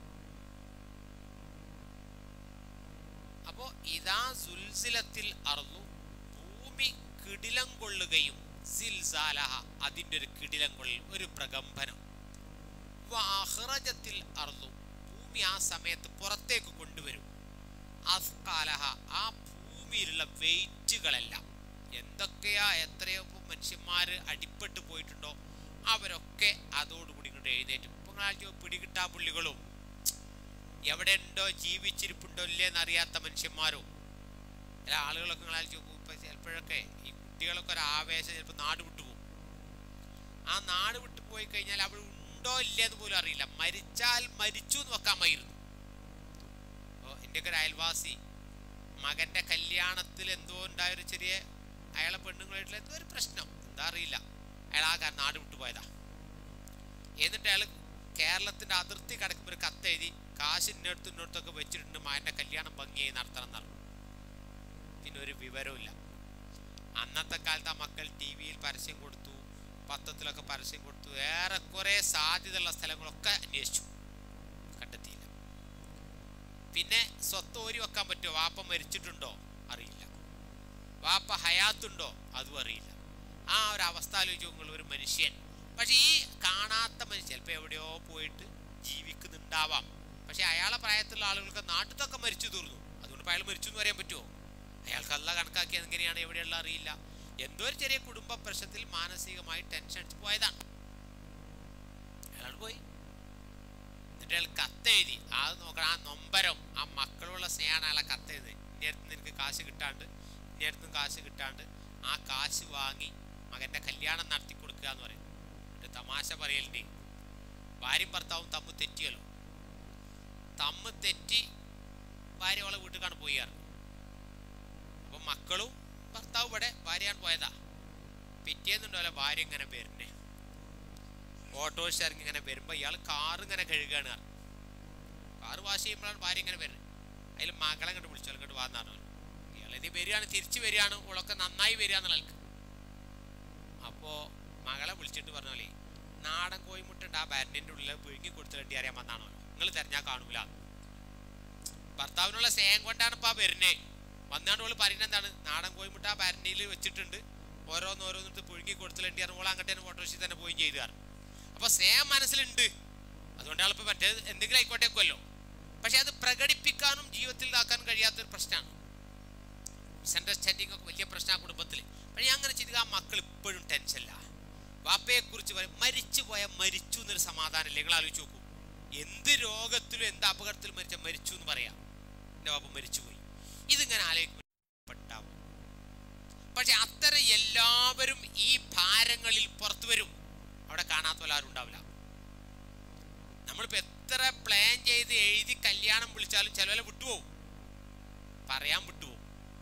അപ്പോ ഇതാ സുൽസിലത്തിൽ അറന്നു ഭൂമി കിടിലം കൊള്ളുകയും സിൽസാലഹ അതിൻ്റെ ഒരു കിടിലം കൊള്ളൽ ഒരു പ്രകമ്പനം വാഹ്റജത്തിൽ അർന്നു ഭൂമി ആ സമയത്ത് പുറത്തേക്ക് കൊണ്ടുവരും അസ്കാലഹ ആ ഭൂമിയിലുള്ള വെയിറ്റുകളെല്ലാം എന്തൊക്കെയാ എത്രയോ ഇപ്പൊ മനുഷ്യന്മാര് അടിപ്പെട്ട് പോയിട്ടുണ്ടോ അവരൊക്കെ അതോടുകൂടി ഇങ്ങോട്ട് എഴുന്നേറ്റും ഇപ്പൊ നിങ്ങളാഴ്ച പിടികിട്ടാ പുള്ളികളും എവിടെ ഉണ്ടോ ജീവിച്ചിരിപ്പുണ്ടോ ഇല്ലേന്ന് അറിയാത്ത മനുഷ്യന്മാരും ചില ആളുകളൊക്കെ നിങ്ങളാഴ്ച ഇപ്പം ചിലപ്പോഴൊക്കെ ഈ കുട്ടികളൊക്കെ ഒരു ആവേശം ചിലപ്പോൾ നാട് വിട്ടു പോകും ആ നാട് വിട്ടു പോയി കഴിഞ്ഞാൽ അവിടെ ഉണ്ടോ ഇല്ലേന്ന് പോലും അറിയില്ല മരിച്ചാൽ മരിച്ചു എന്ന് വെക്കാമായിരുന്നു അപ്പോൾ എൻ്റെയൊക്കെ ഒരു അയൽവാസി മകൻ്റെ കല്യാണത്തിൽ എന്തോ ഉണ്ടായൊരു ചെറിയ അയാളെ പെണ്ണുങ്ങളായിട്ടുള്ള എന്തോ ഒരു പ്രശ്നം എന്താ അറിയില്ല അയാൾ ആ കാ- നാട് വിട്ടു പോയതാ എന്നിട്ട് അയാൾ കേരളത്തിൻ്റെ അതിർത്തി കിടക്കുമ്പോൾ ഒരു കത്തെഴുതി കാശ് ഇന്നടുത്ത് ഇന്നടുത്തൊക്കെ വെച്ചിട്ടുണ്ട് മകൻ്റെ കല്യാണം ഭംഗിയായി നടത്തണം എന്ന് പറഞ്ഞു പിന്നെ ഒരു വിവരവുമില്ല അന്നത്തെ കാലത്ത് ആ മക്കൾ ടി വിയിൽ പരസ്യം കൊടുത്തു പത്രത്തിലൊക്കെ പരസ്യം കൊടുത്തു ഏറെക്കുറെ സാധ്യതയുള്ള സ്ഥലങ്ങളൊക്കെ അന്വേഷിച്ചു കണ്ടെത്തിയില്ല പിന്നെ സ്വത്ത് ഓരി വെക്കാൻ പറ്റുമോ വാപ്പ മരിച്ചിട്ടുണ്ടോ അറിയില്ല വാപ്പ ഹയാത്തുണ്ടോ അതും അറിയില്ല ആ ഒരു അവസ്ഥ ആലോചിച്ച് നിങ്ങൾ ഒരു മനുഷ്യൻ പക്ഷെ ഈ കാണാത്ത മനുഷ്യൻ ചിലപ്പോൾ എവിടെയോ പോയിട്ട് ജീവിക്കുന്നുണ്ടാവാം പക്ഷെ അയാളെ പ്രായത്തിലുള്ള ആളുകൾക്ക് നാട്ടിലൊക്കെ മരിച്ചു തീർന്നു അതുകൊണ്ട് ഇപ്പം അയാൾ മരിച്ചു എന്ന് പറയാൻ പറ്റുമോ അയാൾക്ക് അല്ല കണക്കാക്കിയത് എങ്ങനെയാണ് എവിടെയുള്ള അറിയില്ല എന്തോ ഒരു ചെറിയ കുടുംബ പ്രശ്നത്തിൽ മാനസികമായി ടെൻഷൻ അടിച്ച് പോയതാണ് അയാൾ പോയി എന്നിട്ട് അയാൾ കത്തെഴുതി അത് നോക്കണം ആ നൊമ്പരം ആ മക്കളുള്ള സ്നേഹമാണ് അയാളെ കത്തെഴുതി ഇനി അടുത്ത് നിനക്ക് കാശ് കിട്ടാണ്ട് ഇനി അടുത്തും കാശ് കിട്ടാണ്ട് ആ കാശ് വാങ്ങി മകൻ്റെ കല്യാണം നടത്തി കൊടുക്കുക എന്ന് പറയും എന്നിട്ട് തമാശ പറയലുണ്ട് ഭാര്യയും ഭർത്താവും തമ്മ് തെറ്റിയല്ലോ തമ്മ് തെറ്റി ഭാര്യ അവളെ വീട്ടിലാണ് പോയാറ് അപ്പൊ മക്കളും ഭർത്താവും ഇവിടെ ഭാര്യയാണ് പോയതാ പിറ്റേന്നുണ്ടല്ലോ ഭാര്യ ഇങ്ങനെ വരുന്നേ ഓട്ടോറിക്ഷ ഇറങ്ങി ഇങ്ങനെ വരുമ്പോൾ ഇയാൾ കാർ ഇങ്ങനെ കഴുകുകയാണ് കാർ വാഷ് ചെയ്യുമ്പോഴാണ് ഭാര്യ ഇങ്ങനെ വരുന്നത് അതിൽ മകളെ കണ്ട് വിളിച്ചു അങ്ങോട്ട് വന്നാണ് ഇയാൾ ഇനി വരികയാണ് തിരിച്ചു വരികയാണ് ഓളൊക്കെ നന്നായി വരിക എന്നുള്ള അപ്പോൾ മകളെ വിളിച്ചിട്ട് പറഞ്ഞ പോലെ നാടൻ കോഴിമുട്ടുണ്ട് ആ ബാരനിൻ്റെ ഉള്ളിൽ വിഴുങ്ങി കൊടുത്തിട്ട് അറിയാൻ വന്നാണോ നിങ്ങൾ തെരഞ്ഞാൽ കാണൂല ഭർത്താവിനുള്ള സ്നേഹം കൊണ്ടാണ് ഇപ്പം ആ വരുന്നേ വന്നാണ്ട് ഓള് പറയുന്നത് എന്താണ് നാടൻ കോഴിമുട്ട ആ ബാരനിയിൽ വെച്ചിട്ടുണ്ട് ഓരോന്ന് ഓരോന്നിട്ട് പുഴുങ്ങി കൊടുത്തിട്ട് ഓൾ അങ്ങോട്ടേ ഓട്ടോറിക്ഷയിൽ തന്നെ പോയി ചെയ്തു കാരണം അപ്പൊ സ്നേഹം മനസ്സിലുണ്ട് അതുകൊണ്ടാണ് ഇപ്പൊ മറ്റേത് എന്തെങ്കിലും ആയിക്കോട്ടേക്കുമല്ലോ പക്ഷെ അത് പ്രകടിപ്പിക്കാനും ജീവിതത്തിൽ ഇതാക്കാനും കഴിയാത്തൊരു പ്രശ്നമാണ് മിസ്അണ്ടർസ്റ്റാൻഡിങ് ഒക്കെ വലിയ പ്രശ്നമാണ് കുടുംബത്തിൽ പക്ഷെ ഞാൻ അങ്ങനെ ചെയ്ത് ആ മക്കൾ ഇപ്പോഴും ടെൻഷനില്ല വാപ്പയെ കുറിച്ച് പറയും മരിച്ചു പോയാൽ മരിച്ചു എന്നൊരു സമാധാനമില്ല നിങ്ങൾ ആലോചിച്ച് നോക്കൂ എന്ത് രോഗത്തിലും എന്ത് അപകടത്തിലും മരിച്ച മരിച്ചു എന്ന് പറയാം എൻ്റെ വാപ്പ മരിച്ചുപോയി ഇതിങ്ങനെ ആലോചിക്കുമ്പോൾ പക്ഷെ അത്തരം എല്ലാവരും ഈ ഭാരങ്ങളിൽ പുറത്തു വരും അവിടെ കാണാത്ത പോലെ ആരും ഉണ്ടാവില്ല നമ്മളിപ്പോ എത്ര പ്ലാൻ ചെയ്ത് എഴുതി കല്യാണം വിളിച്ചാലും ചിലവരെ വിട്ടുപോകും പറയാൻ വിട്ടുപോകും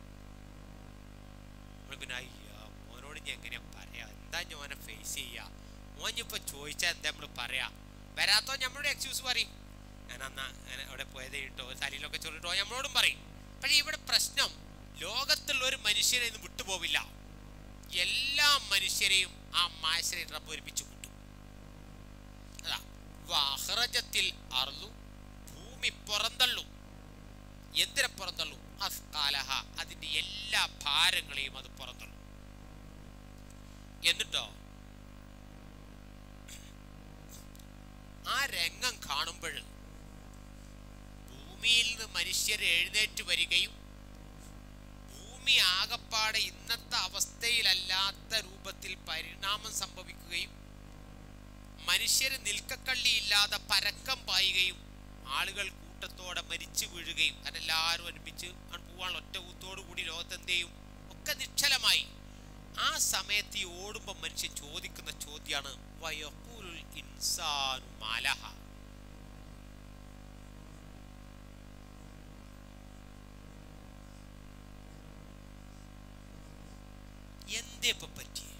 നമ്മൾ പിന്നെ അയ്യോ മോനോട് ഞാൻ എങ്ങനെയാ പറയാ എന്താ ഞാൻ ഫേസ് ചെയ്യാ മോൻ ഇപ്പൊ ചോദിച്ചാൽ എന്താ നമ്മൾ പറയാ വരാത്തോ നമ്മളോട് എക്സ്ക്യൂസ് പറയും ഞാൻ അന്നാ അങ്ങനെ അവിടെ പോയത് കേട്ടോ തലയിലൊക്കെ ചൊല്ലിട്ടോ നമ്മളോടും പറയും പക്ഷെ ഇവിടെ പ്രശ്നം ലോകത്തുള്ള ഒരു മനുഷ്യനെ ഇന്ന് വിട്ടുപോവില്ല എല്ലാ മനുഷ്യരെയും ആ മാശരെ റബ്ബ് ഒരുമിച്ച് കൂട്ടും അതാ വഹ്റജത്തിൽ അർലു ഭൂമി പുറന്തള്ളും എന്തിനെ പുറന്തള്ളും അസ്കാലഹ അതിന്റെ എല്ലാ ഭാരങ്ങളെയും അത് പുറന്തള്ളും എന്നിട്ടോ ആ രംഗം കാണുമ്പോൾ ഭൂമിയിൽ നിന്ന് മനുഷ്യർ എഴുന്നേറ്റ് വരികയും ഭൂമി ആകപ്പാടെ ഇന്നത്തെ അവസ്ഥയിലല്ലാത്ത രൂപത്തിൽ പരിണാമം സംഭവിക്കുകയും മനുഷ്യർ നിൽക്കക്കള്ളിയില്ലാതെ പരക്കം പായുകയും ആളുകൾ കൂട്ടത്തോടെ മരിച്ചു വീഴുകയും അതെല്ലാവരും ഒരുമിച്ച് അങ്ങ് പോവാൻ ഒറ്റ ഊത്തോടു കൂടി ലോകത്തെന്ത് ചെയ്യും ഒക്കെ നിശ്ചലമായി ആ സമയത്ത് ഈ ഓടുമ്പോൾ മനുഷ്യൻ ചോദിക്കുന്ന ചോദ്യമാണ് വയഖൂലുൽ ഇൻസാനു മാലഹ എന്തേ ഇപ്പൊ പറ്റിയേ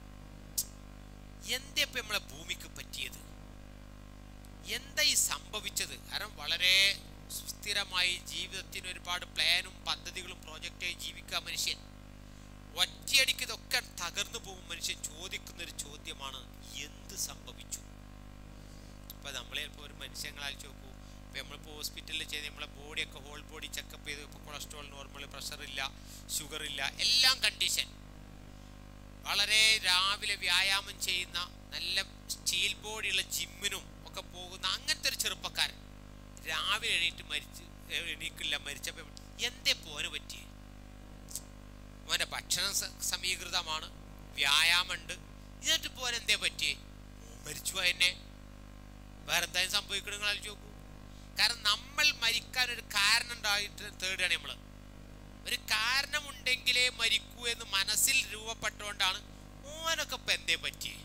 എന്തേ ഇപ്പൊ നമ്മളെ ഭൂമിക്ക് പറ്റിയത് എന്താ ഈ സംഭവിച്ചത് കാരണം വളരെ സുസ്ഥിരമായി ജീവിതത്തിന് ഒരുപാട് പ്ലാനും പദ്ധതികളും പ്രോജക്റ്റായി ജീവിക്കുക മനുഷ്യൻ ഒറ്റയടിക്ക് ഇതൊക്കെ തകർന്നു പോകും മനുഷ്യൻ ചോദിക്കുന്ന ഒരു ചോദ്യമാണ് എന്ത് സംഭവിച്ചു ഇപ്പൊ നമ്മളെ ചിലപ്പോൾ ഒരു മനുഷ്യങ്ങളാൽ നോക്കൂ ഇപ്പൊ നമ്മളിപ്പോൾ ഹോസ്പിറ്റലിൽ ചെയ്ത് നമ്മളെ ബോഡിയൊക്കെ ഹോൾ ബോഡി ചെക്കപ്പ് ചെയ്ത് ഇപ്പോൾ കൊളസ്ട്രോൾ നോർമൽ പ്രഷർ ഇല്ല ഷുഗർ ഇല്ല എല്ലാം കണ്ടീഷൻ വളരെ രാവിലെ വ്യായാമം ചെയ്യുന്ന നല്ല സ്റ്റീൽ ബോഡിയുള്ള ജിമ്മിനും ഒക്കെ പോകുന്ന അങ്ങനത്തെ ഒരു ചെറുപ്പക്കാരൻ രാവിലെ എണീറ്റ് മരിച്ച് എണീക്കില്ല മരിച്ചപ്പോൾ എന്തേ പോന് പറ്റിയേ അവൻ്റെ ഭക്ഷണം സ- സമീകൃതമാണ് വ്യായാമമുണ്ട് എന്നിട്ട് പോൻ എന്തേ പറ്റിയേ മരിച്ചു എന്നെ വേറെ എന്തായാലും സംഭവിക്കണം നിങ്ങൾ ആലോചിച്ച് നോക്കൂ കാരണം നമ്മൾ മരിക്കാൻ ഒരു കാരണം ഉണ്ടായിട്ട് തേടുകയാണ് നമ്മൾ ഒരു കാരണമുണ്ടെങ്കിലേ മരിക്കൂ എന്ന് മനസ്സിൽ രൂപപ്പെട്ടുകൊണ്ടാണ് ഓനൊക്കെ ഇപ്പം എന്തേ പറ്റിയേ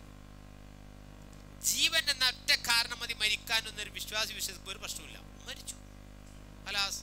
ജീവൻ എന്ന ഒറ്റ കാരണം മതി മരിക്കാനൊന്നും ഒരു വിശ്വാസി വിശ്വസിക്കും ഒരു പ്രശ്നമില്ല മരിച്ചു ഹലാസ്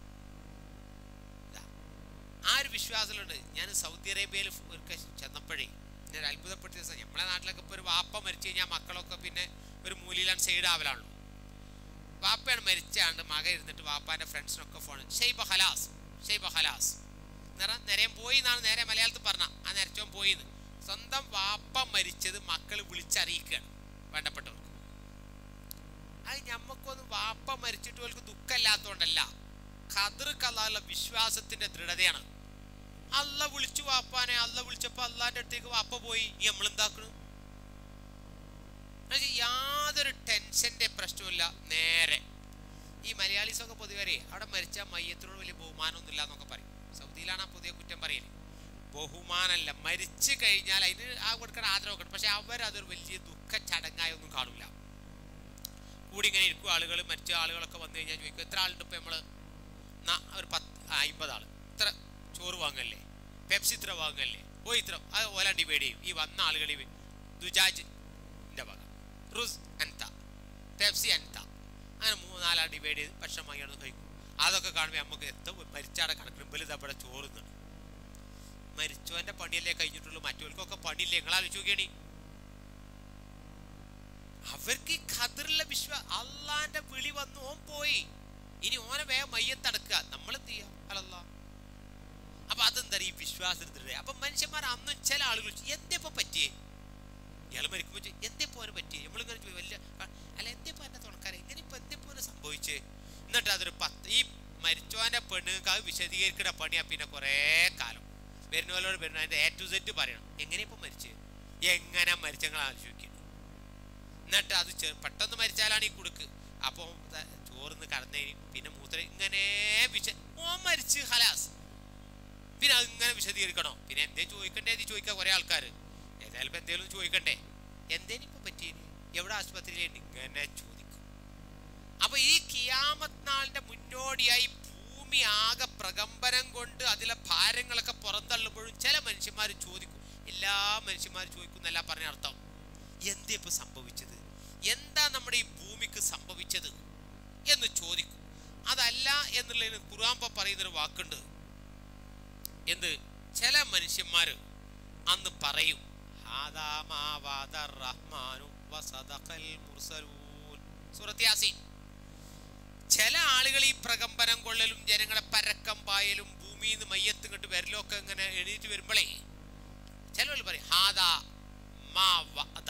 ഇതാ. ആ ഒരു വിശ്വാസത്തിലുണ്ട് ഞാൻ സൗദി അറേബ്യയിൽ ഒരിക്കൽ ചെന്നപ്പോഴേ ഞാൻ അത്ഭുതപ്പെടുത്തിയ ദിവസം നമ്മളെ നാട്ടിലൊക്കെ ഇപ്പോൾ ഒരു വാപ്പ മരിച്ചു കഴിഞ്ഞാൽ മക്കളൊക്കെ പിന്നെ ഒരു മൂലയിലാണ് സൈഡ് ആവലാണല്ലോ വാപ്പയാണ് മരിച്ചാണ്ട് മക ഇരുന്നിട്ട് വാപ്പാന്റെ ഫ്രണ്ട്സിനൊക്കെ ഫോൺ ഷെയ്ബ ഹലാസ് ഷെയ്ബ ഹലാസ് നേരം നേരം പോയി എന്നാണ് നേരെ മലയാളത്തിൽ പറഞ്ഞ ആ നേരച്ചോൻ പോയിന്ന് സ്വന്തം വാപ്പ മരിച്ചത് മക്കൾ വിളിച്ചറിയിക്കുകയാണ് വേണ്ടപ്പെട്ടവർക്ക് അത് ഞമ്മക്കൊന്നും വാപ്പ മരിച്ചിട്ട് അവർക്ക് ദുഃഖമില്ലാത്തതുകൊണ്ടല്ല ഖദർ കലാലുള്ള വിശ്വാസത്തിന്റെ ദൃഢതയാണ് അല്ല വിളിച്ചു വാപ്പാനെ അല്ല വിളിച്ചപ്പോ അള്ളാന്റെ അടുത്തേക്ക് വാപ്പ പോയി ഈ നമ്മൾ എന്താക്കണു എന്നുവെച്ചാ യാതൊരു ടെൻഷന്റെ പ്രശ്നമില്ല നേരെ ഈ മലയാളീസ് ഒക്കെ പൊതുവരെ അവിടെ മരിച്ച മയ്യത്തിനോട് വലിയ ബഹുമാനമൊന്നും ഇല്ല എന്നൊക്കെ പറയും സൗദിയിലാണ് ആ പുതിയ കുറ്റം പറയല് ബഹുമാനമല്ല മരിച്ചു കഴിഞ്ഞാൽ അതിന് ആ കൊടുക്കണ ആദരവ് കൊടുക്കണം പക്ഷെ അവരതൊരു വലിയ ദുഃഖ ചടങ്ങായി ഒന്നും കാണൂല കൂടി ഇങ്ങനെ ഇരിക്കും ആളുകൾ മരിച്ച ആളുകളൊക്കെ വന്നു കഴിഞ്ഞാൽ ചോദിക്കും എത്ര ആളുണ്ട് ഇപ്പം നമ്മൾ ഒരു പത്ത് അമ്പത് ആൾ ഇത്ര ചോറ് വാങ്ങല്ലേ പെപ്സി ഇത്ര വാങ്ങല്ലേ ഓ ഇത്ര അത് ഓല ഡിവൈഡ് ചെയ്യും ഈ വന്ന ആളുകൾ ദുജാജ് എൻ്റെ വക റുസ് അൻത പെപ്സി അൻത അങ്ങനെ മൂന്നാലാൾ ഡിവൈഡ് ചെയ്ത് ഭക്ഷണം വാങ്ങിയാണ് കഴിക്കും അതൊക്കെ കാണുമ്പോൾ നമുക്ക് എത്ര മരിച്ചാടെ കണക്കിടുമ്പോൾ ഇതവിടെ ചോറുന്നുണ്ട് മരിച്ചവന്റെ പണിയല്ലേ കഴിഞ്ഞിട്ടുള്ളൂ മറ്റവർക്കൊക്കെ പണിയില്ലേ നിങ്ങൾ ആലോചിച്ച് നോക്കിയണി അവർക്ക് ഈ ഖദറിലെ വിശ്വ അള്ളാന്റെ വിളി വന്നു ഓൻ പോയി ഇനി ഓനെ വേഗം മയ്യത്തടക്കുക നമ്മൾ എന്ത് ചെയ്യാം അല്ലല്ല അപ്പൊ അതെന്താ ഈ വിശ്വാസത്തിൻ്റെ അപ്പൊ മനുഷ്യന്മാർ അന്നും ചില ആളുകൾ ചോദിച്ചു, എന്തേ ഇപ്പൊ പറ്റിയേ ഇയാൾ മരിക്കുമ്പോൾ ചോദിച്ചു, എന്തേ പോനെ പറ്റിയേ നമ്മളിങ്ങനെ ചോദിക്കും, വലിയ അല്ല എന്തേ പോ എന്നെ തുണക്കാരെ ഇങ്ങനെ ഇപ്പൊ എന്തേ പോലെ സംഭവിച്ചേ എന്നിട്ട് അതൊരു പത്ത് ഈ മരിച്ചോന്റെ പെണ്ണുങ്ങൾക്ക് അത് വിശദീകരിക്കുന്ന പണിയാ പിന്നെ കുറേ കാലം വരുന്നവരോട് വരുന്ന അതിന്റെ എ ടു സെറ്റ് പറയണം എങ്ങനെ ഇപ്പൊ മരിച്ചേ എങ്ങനെ മരിച്ചങ്ങൾ ആലോചിക്കണം എന്നിട്ട് അത് ചെ- പെട്ടെന്ന് മരിച്ചാലാണ് ഈ കുടുക്ക് അപ്പോൾ ചോറിന്ന് കടന്നതിന് പിന്നെ മൂത്ര ഇങ്ങനെ വിശ ഓൻ മരിച്ച് ഹലാസ് പിന്നെ അത് ഇങ്ങനെ വിശദീകരിക്കണോ പിന്നെ എന്തേ ചോദിക്കണ്ടേ ഇത് ചോദിക്കാൻ കുറെ ആൾക്കാർ ഏതായാലും ഇപ്പൊ എന്തേലും ചോദിക്കണ്ടേ എന്തേലും ഇപ്പൊ പറ്റിയതിന് എവിടെ ആശുപത്രിയിലുണ്ട് ഇങ്ങനെ ചോദിക്കും അപ്പൊ ഈ കിയാമത്ത് നാളിന്റെ മുന്നോടിയായി ഭൂമി ആകെ പ്രകമ്പനം കൊണ്ട് അതിലെ ഭാരങ്ങളൊക്കെ പുറന്തള്ളുമ്പോഴും ചില മനുഷ്യന്മാർ ചോദിക്കും എല്ലാ മനുഷ്യന്മാരും ചോദിക്കുന്നല്ല പറഞ്ഞ അർത്ഥം എന്തേ ഇപ്പൊ സംഭവിച്ചത് എന്താ നമ്മുടെ ഈ ഭൂമിക്ക് സംഭവിച്ചത് എന്ന് ചോദിക്കും അതല്ല എന്നുള്ളതിന് ഖുർആൻ ഇപ്പൊ പറയുന്നൊരു വാക്കുണ്ട് എന്ത് ചില മനുഷ്യന്മാര് അന്ന് പറയും "ഹാദാ മാ വഅദ റഹ്മാനു വസദഖൽ മുർസലൂൻ." സൂറത്ത് യാസീൻ ചില ആളുകൾ ഈ പ്രകമ്പനം കൊള്ളലും ജനങ്ങളെ പരക്കം പായലും ഭൂമിയിൽ നിന്ന് മയ്യത്ത് കണ്ട് വരലൊക്കെ ഇങ്ങനെ എണീറ്റ് വരുമ്പോഴേ ചിലവർ പറയും ഹാദാ മാ വഅദ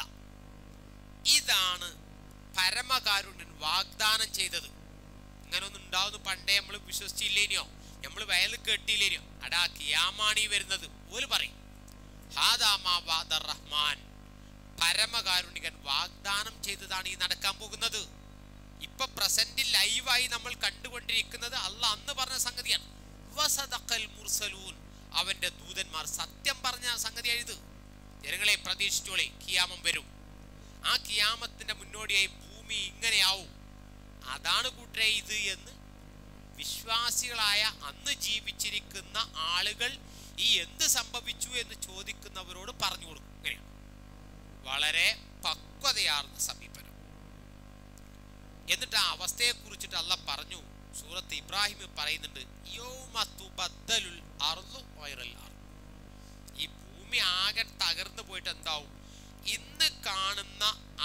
ഇതാണ് പരമകാരുണ്യൻ വാഗ്ദാനം ചെയ്തത് ഇങ്ങനെ ഒന്നും ഉണ്ടാവുന്ന പണ്ടേ നമ്മൾ വിശ്വസിച്ചില്ലേനിയോ നമ്മൾ വയൽ കേട്ടില്ലേനിയോ അടാ കിയാമാണി വരുന്നത് ഓല് പറയും ഹാദാ മാ വഅദ റഹ്മാൻ പരമകാരുണികൻ വാഗ്ദാനം ചെയ്തതാണ് ഈ നടക്കാൻ പോകുന്നത് ഇപ്പൊ പ്രസന്റ് ലൈവായി നമ്മൾ കണ്ടുകൊണ്ടിരിക്കുന്നത് അല്ല അന്ന് പറഞ്ഞ സംഗതിയാണ് വസദഖൽ മുർസലൂൻ അവന്റെ ദൂതന്മാർ സത്യം പറഞ്ഞ സംഗതിയാണ് ഇത് ജനങ്ങളെ പ്രതീക്ഷിച്ചോളെ കിയാമം വരും ആ കിയാമത്തിന്റെ മുന്നോടിയായി ഭൂമി ഇങ്ങനെയാവും അതാണ് കൂട്ടരെ ഇത് എന്ന് വിശ്വാസികളായ അന്ന് ജീവിച്ചിരിക്കുന്ന ആളുകൾ ഈ എന്ത് സംഭവിച്ചു എന്ന് ചോദിക്കുന്നവരോട് പറഞ്ഞു കൊടുക്കും ഇങ്ങനെയാണ് വളരെ പക്വതയാർന്ന സമീപനം എന്നിട്ട് ആ അവസ്ഥയെ കുറിച്ചിട്ട് അല്ല പറഞ്ഞു സൂറത്ത് ഇബ്രാഹിം പറയുന്നുണ്ട് യൗമ തുബദ്ദലുൽ അർളു ഗൈറൽ അർള്. ഈ ഭൂമി ആകെ തകർന്നു പോയിട്ട് എന്താവും ഇന്ന് കാണുന്ന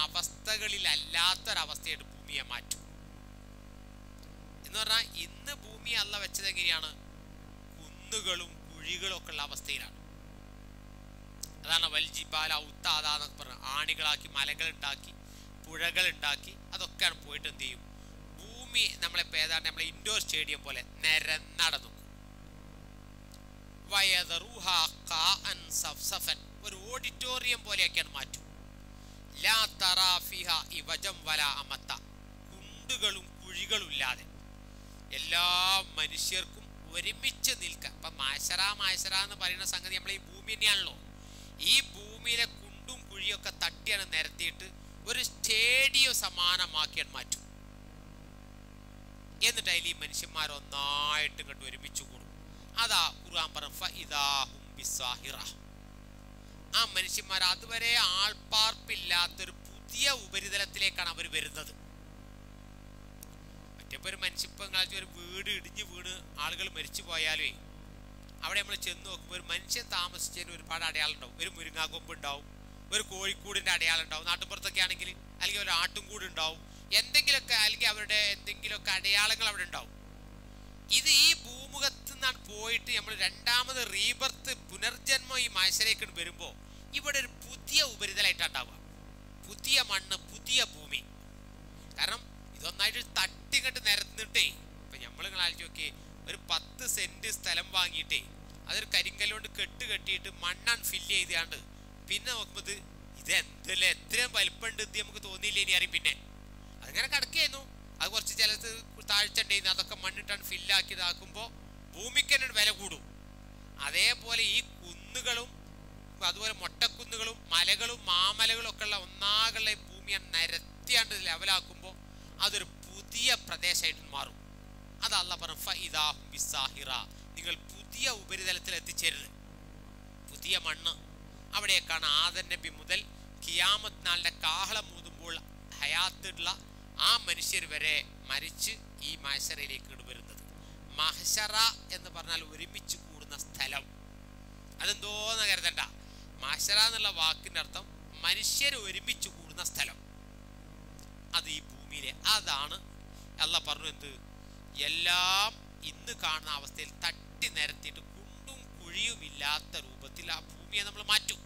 അവസ്ഥകളിലല്ലാത്തൊരവസ്ഥയായിട്ട് ഭൂമിയെ മാറ്റും എന്ന് പറഞ്ഞാൽ ഇന്ന് ഭൂമി അല്ല വെച്ചത് എങ്ങനെയാണ് കുന്നുകളും കുഴികളും ഒക്കെ ഉള്ള അവസ്ഥയിലാണ് അതാണ് വൽജിബാല ഉത്താദ എന്നൊക്കെ പറഞ്ഞ ആണികളാക്കി മലകൾ ഉണ്ടാക്കി പുഴകൾ ഉണ്ടാക്കി അതൊക്കെയാണ് പോയിട്ട് എന്ത് ചെയ്യും ഭൂമി നമ്മളിപ്പോൾ ഏതാണ്ട് നമ്മളെ ഇൻഡോർ സ്റ്റേഡിയം പോലെ നിരന്നടന്നു വയദറുഹാ ഖാഅൻ സഫ്സഫൻ. ഒരു ഓഡിറ്റോറിയം പോലെയൊക്കെയാണ് മാറ്റും ലാ തറാ ഫിഹ ഇവജം വല അമത്ത കുണ്ടുകളും കുഴികളും ഇല്ലാതെ എല്ലാ മനുഷ്യർക്കും ഒരുമിച്ച് നിൽക്കാം ഇപ്പൊ മാശറ മാശറ എന്ന് പറയുന്ന സംഗതി നമ്മൾ ഈ ഭൂമി തന്നെയാണല്ലോ ഈ ഭൂമിയിലെ കുണ്ടും കുഴിയൊക്കെ തട്ടിയാണ് നിരത്തിയിട്ട് ഒരു സ്റ്റേഡിയം സമാനമാക്കിയാൽ മാറ്റും എന്നിട്ട് അതിൽ ഈ മനുഷ്യന്മാർ ഒന്നായിട്ട് ഇങ്ങോട്ട് ഒരുമിച്ച് കൂടും അതാ ഖുർആൻ പറഞ്ഞ ഫഇദാഹും ബിസ്സാഹിറ ആ മനുഷ്യന്മാർ അതുവരെ ആൾപ്പാർപ്പില്ലാത്തൊരു പുതിയ ഉപരിതലത്തിലേക്കാണ് അവർ വരുന്നത് മറ്റേപ്പോ ഒരു മനുഷ്യപ്പം കാണിച്ച ഒരു വീട് ഇടിഞ്ഞ് വീണ് ആളുകൾ മരിച്ചു പോയാലേ അവിടെ നമ്മൾ ചെന്ന് നോക്കുമ്പോൾ ഒരു മനുഷ്യൻ താമസിച്ചതിന് ഒരുപാട് അടയാളം ഉണ്ടാവും ഒരു മുരിങ്ങാക്കൊമ്പ് ഉണ്ടാവും ഒരു കോഴിക്കൂടിന്റെ അടയാളം ഉണ്ടാവും നാട്ടുപുറത്തൊക്കെ ആണെങ്കിൽ അല്ലെങ്കിൽ ഒരു ആട്ടുംകൂട് ഉണ്ടാവും എന്തെങ്കിലുമൊക്കെ അല്ലെങ്കിൽ അവരുടെ എന്തെങ്കിലുമൊക്കെ അടയാളങ്ങൾ അവിടെ ഉണ്ടാവും ഇത് ഈ ഭൂമുഖത്ത് നിന്നാണ് പോയിട്ട് നമ്മൾ രണ്ടാമത് റീബർത്ത് പുനർജന്മം ഈ മത്സരേക്ക് വരുമ്പോൾ ഇവിടെ ഒരു പുതിയ ഉപരിതലമായിട്ടാണ് ഉണ്ടാവുക പുതിയ മണ്ണ് പുതിയ ഭൂമി കാരണം ഇതൊന്നായിട്ട് തട്ടിങ്ങട്ട് നിരന്നിട്ടേ ഇപ്പൊ നമ്മൾ നിങ്ങൾ ആലോചിച്ച് നോക്കിയേ ഒരു പത്ത് സെന്റ് സ്ഥലം വാങ്ങിയിട്ടേ അതൊരു കരിങ്കല്ലുകൊണ്ട് കെട്ട് കെട്ടിയിട്ട് മണ്ണാൻ ഫില്ല് ചെയ്താണ്ട് പിന്നെ നോക്കുമ്പോൾ ഇത് ഇത് എന്തല്ലേ എത്രയും വലിപ്പമുണ്ട് ഇത് നമുക്ക് തോന്നിയില്ല ഇനി അറിയും പിന്നെ അങ്ങനെ കിടക്കുകയായിരുന്നു അത് കുറച്ച് ചിലത് താഴ്ച ഉണ്ടായിരുന്നു അതൊക്കെ മണ്ണിട്ടാണ് ഫില്ലാക്കി ഇതാക്കുമ്പോൾ ഭൂമിക്ക് തന്നെ വില കൂടും അതേപോലെ ഈ കുന്നുകളും അതുപോലെ മൊട്ടക്കുന്നുകളും മലകളും മാമലകളും ഒക്കെ ഉള്ള ഒന്നാകുള്ള ഈ ഭൂമിയെ നിരത്തിയാണ്ട് ലെവലാക്കുമ്പോൾ അതൊരു പുതിയ പ്രദേശമായിട്ട് മാറും അത് അല്ല പറഞ്ഞു ഫഇദാഹും ബിസ്സാഹിറ നിങ്ങൾ പുതിയ ഉപരിതലത്തിൽ എത്തിച്ചേരുന്നത് പുതിയ മണ്ണ് അവിടേക്കാണ് ആദൻ നബി മുതൽ കിയാമത്ത് നാളിന്റെ കാഹളം ഊതുമ്പോൾ ഹയാത്തുള്ള ആ മനുഷ്യർ വരെ മരിച്ച് ഈ മഹശറയിലേക്ക് വരുന്നത് മഹശറ എന്ന് പറഞ്ഞാൽ ഒരുമിച്ച് കൂടുന്ന സ്ഥലം അതെന്തോന്ന് കരുതണ്ട മഹശറ എന്നുള്ള വാക്കിന്റെ അർത്ഥം മനുഷ്യർ ഒരുമിച്ച് കൂടുന്ന സ്ഥലം അത് ഈ ഭൂമിയിലെ അതാണ് അല്ല പറഞ്ഞു എന്ത് എല്ലാം ഇന്ന് കാണുന്ന അവസ്ഥയിൽ തട്ടി നിരത്തിയിട്ട് കുണ്ടും കുഴിയും ഇല്ലാത്ത രൂപത്തിൽ ആ ഭൂമിയെ നമ്മൾ മാറ്റും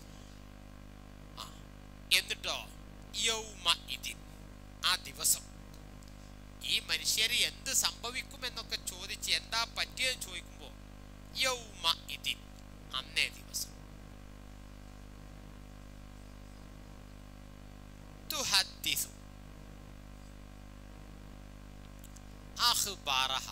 ആ, എന്നിട്ടോ യൗമ ഇതിൻ ആ ദിവസം ഈ മനുഷ്യര് എന്ത് സംഭവിക്കും എന്നൊക്കെ ചോദിച്ച് എന്താ പറ്റിയെന്ന് ചോദിക്കുമ്പോൾ യൗമ ഇതിൻ അന്നേ ദിവസം തുഹദ്ദിസു അഖ്ബാറഹ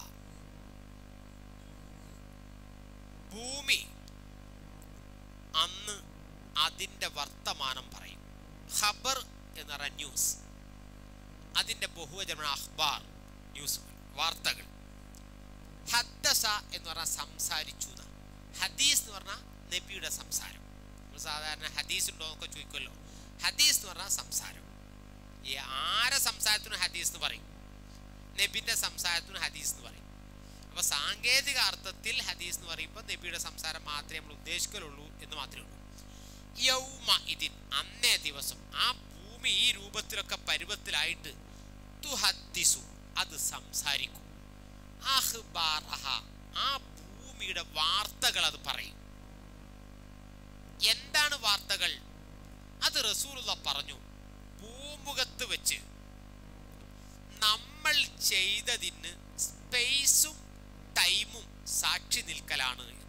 ഭൂമി അന്ന് അതിൻ്റെ വർത്തമാനം പറയും ഖബർ എന്ന് പറഞ്ഞ ന്യൂസ് അതിൻ്റെ ബഹുവചനമാണ് അഖ്ബാർ ന്യൂസ് വാർത്തകൾ ഹദ്ദസ എന്ന് പറഞ്ഞാൽ സംസാരിച്ചു എന്ന്. ഹദീസ് എന്ന് പറഞ്ഞാൽ നബിയുടെ സംസാരം നമ്മൾ സാധാരണ ഹദീസ് ഉണ്ടോ എന്നൊക്കെ ചോദിക്കുമല്ലോ ഹദീസ് എന്ന് പറഞ്ഞാൽ സംസാരം ഈ ആരെ സംസാരത്തിനും ഹദീസ് എന്ന് പറയും നബിന്റെ സംസാരത്തിന് ഹദീസ് എന്ന് പറയും അപ്പൊ സാങ്കേതിക അർത്ഥത്തിൽ ഹദീസ് എന്ന് പറയുമ്പോൾ നബിയുടെ സംസാരം മാത്രമേ നമ്മൾ ഉദ്ദേശിക്കലുള്ളൂ എന്ന് മാത്രമേ ഉള്ളൂ യൗമ ഇതിൻ അന്നേ ദിവസം ആ ഭൂമി ഈ രൂപത്തിലൊക്കെ പരുവത്തിലായിട്ട് തുഹദ്ദിസു അത് സംസാരിക്കും അഹ്ബാറഹ ആ ഭൂമിയുടെ വാർത്തകൾ അത് പറയും എന്താണ് വാർത്തകൾ അത് റസൂലുള്ള പറഞ്ഞു ഭൂമുഖത്ത് വെച്ച് നമ്മൾ ചെയ്തതിന് സ്പേസും ടൈമും സാക്ഷി നിൽക്കലാണ് എന്ന്.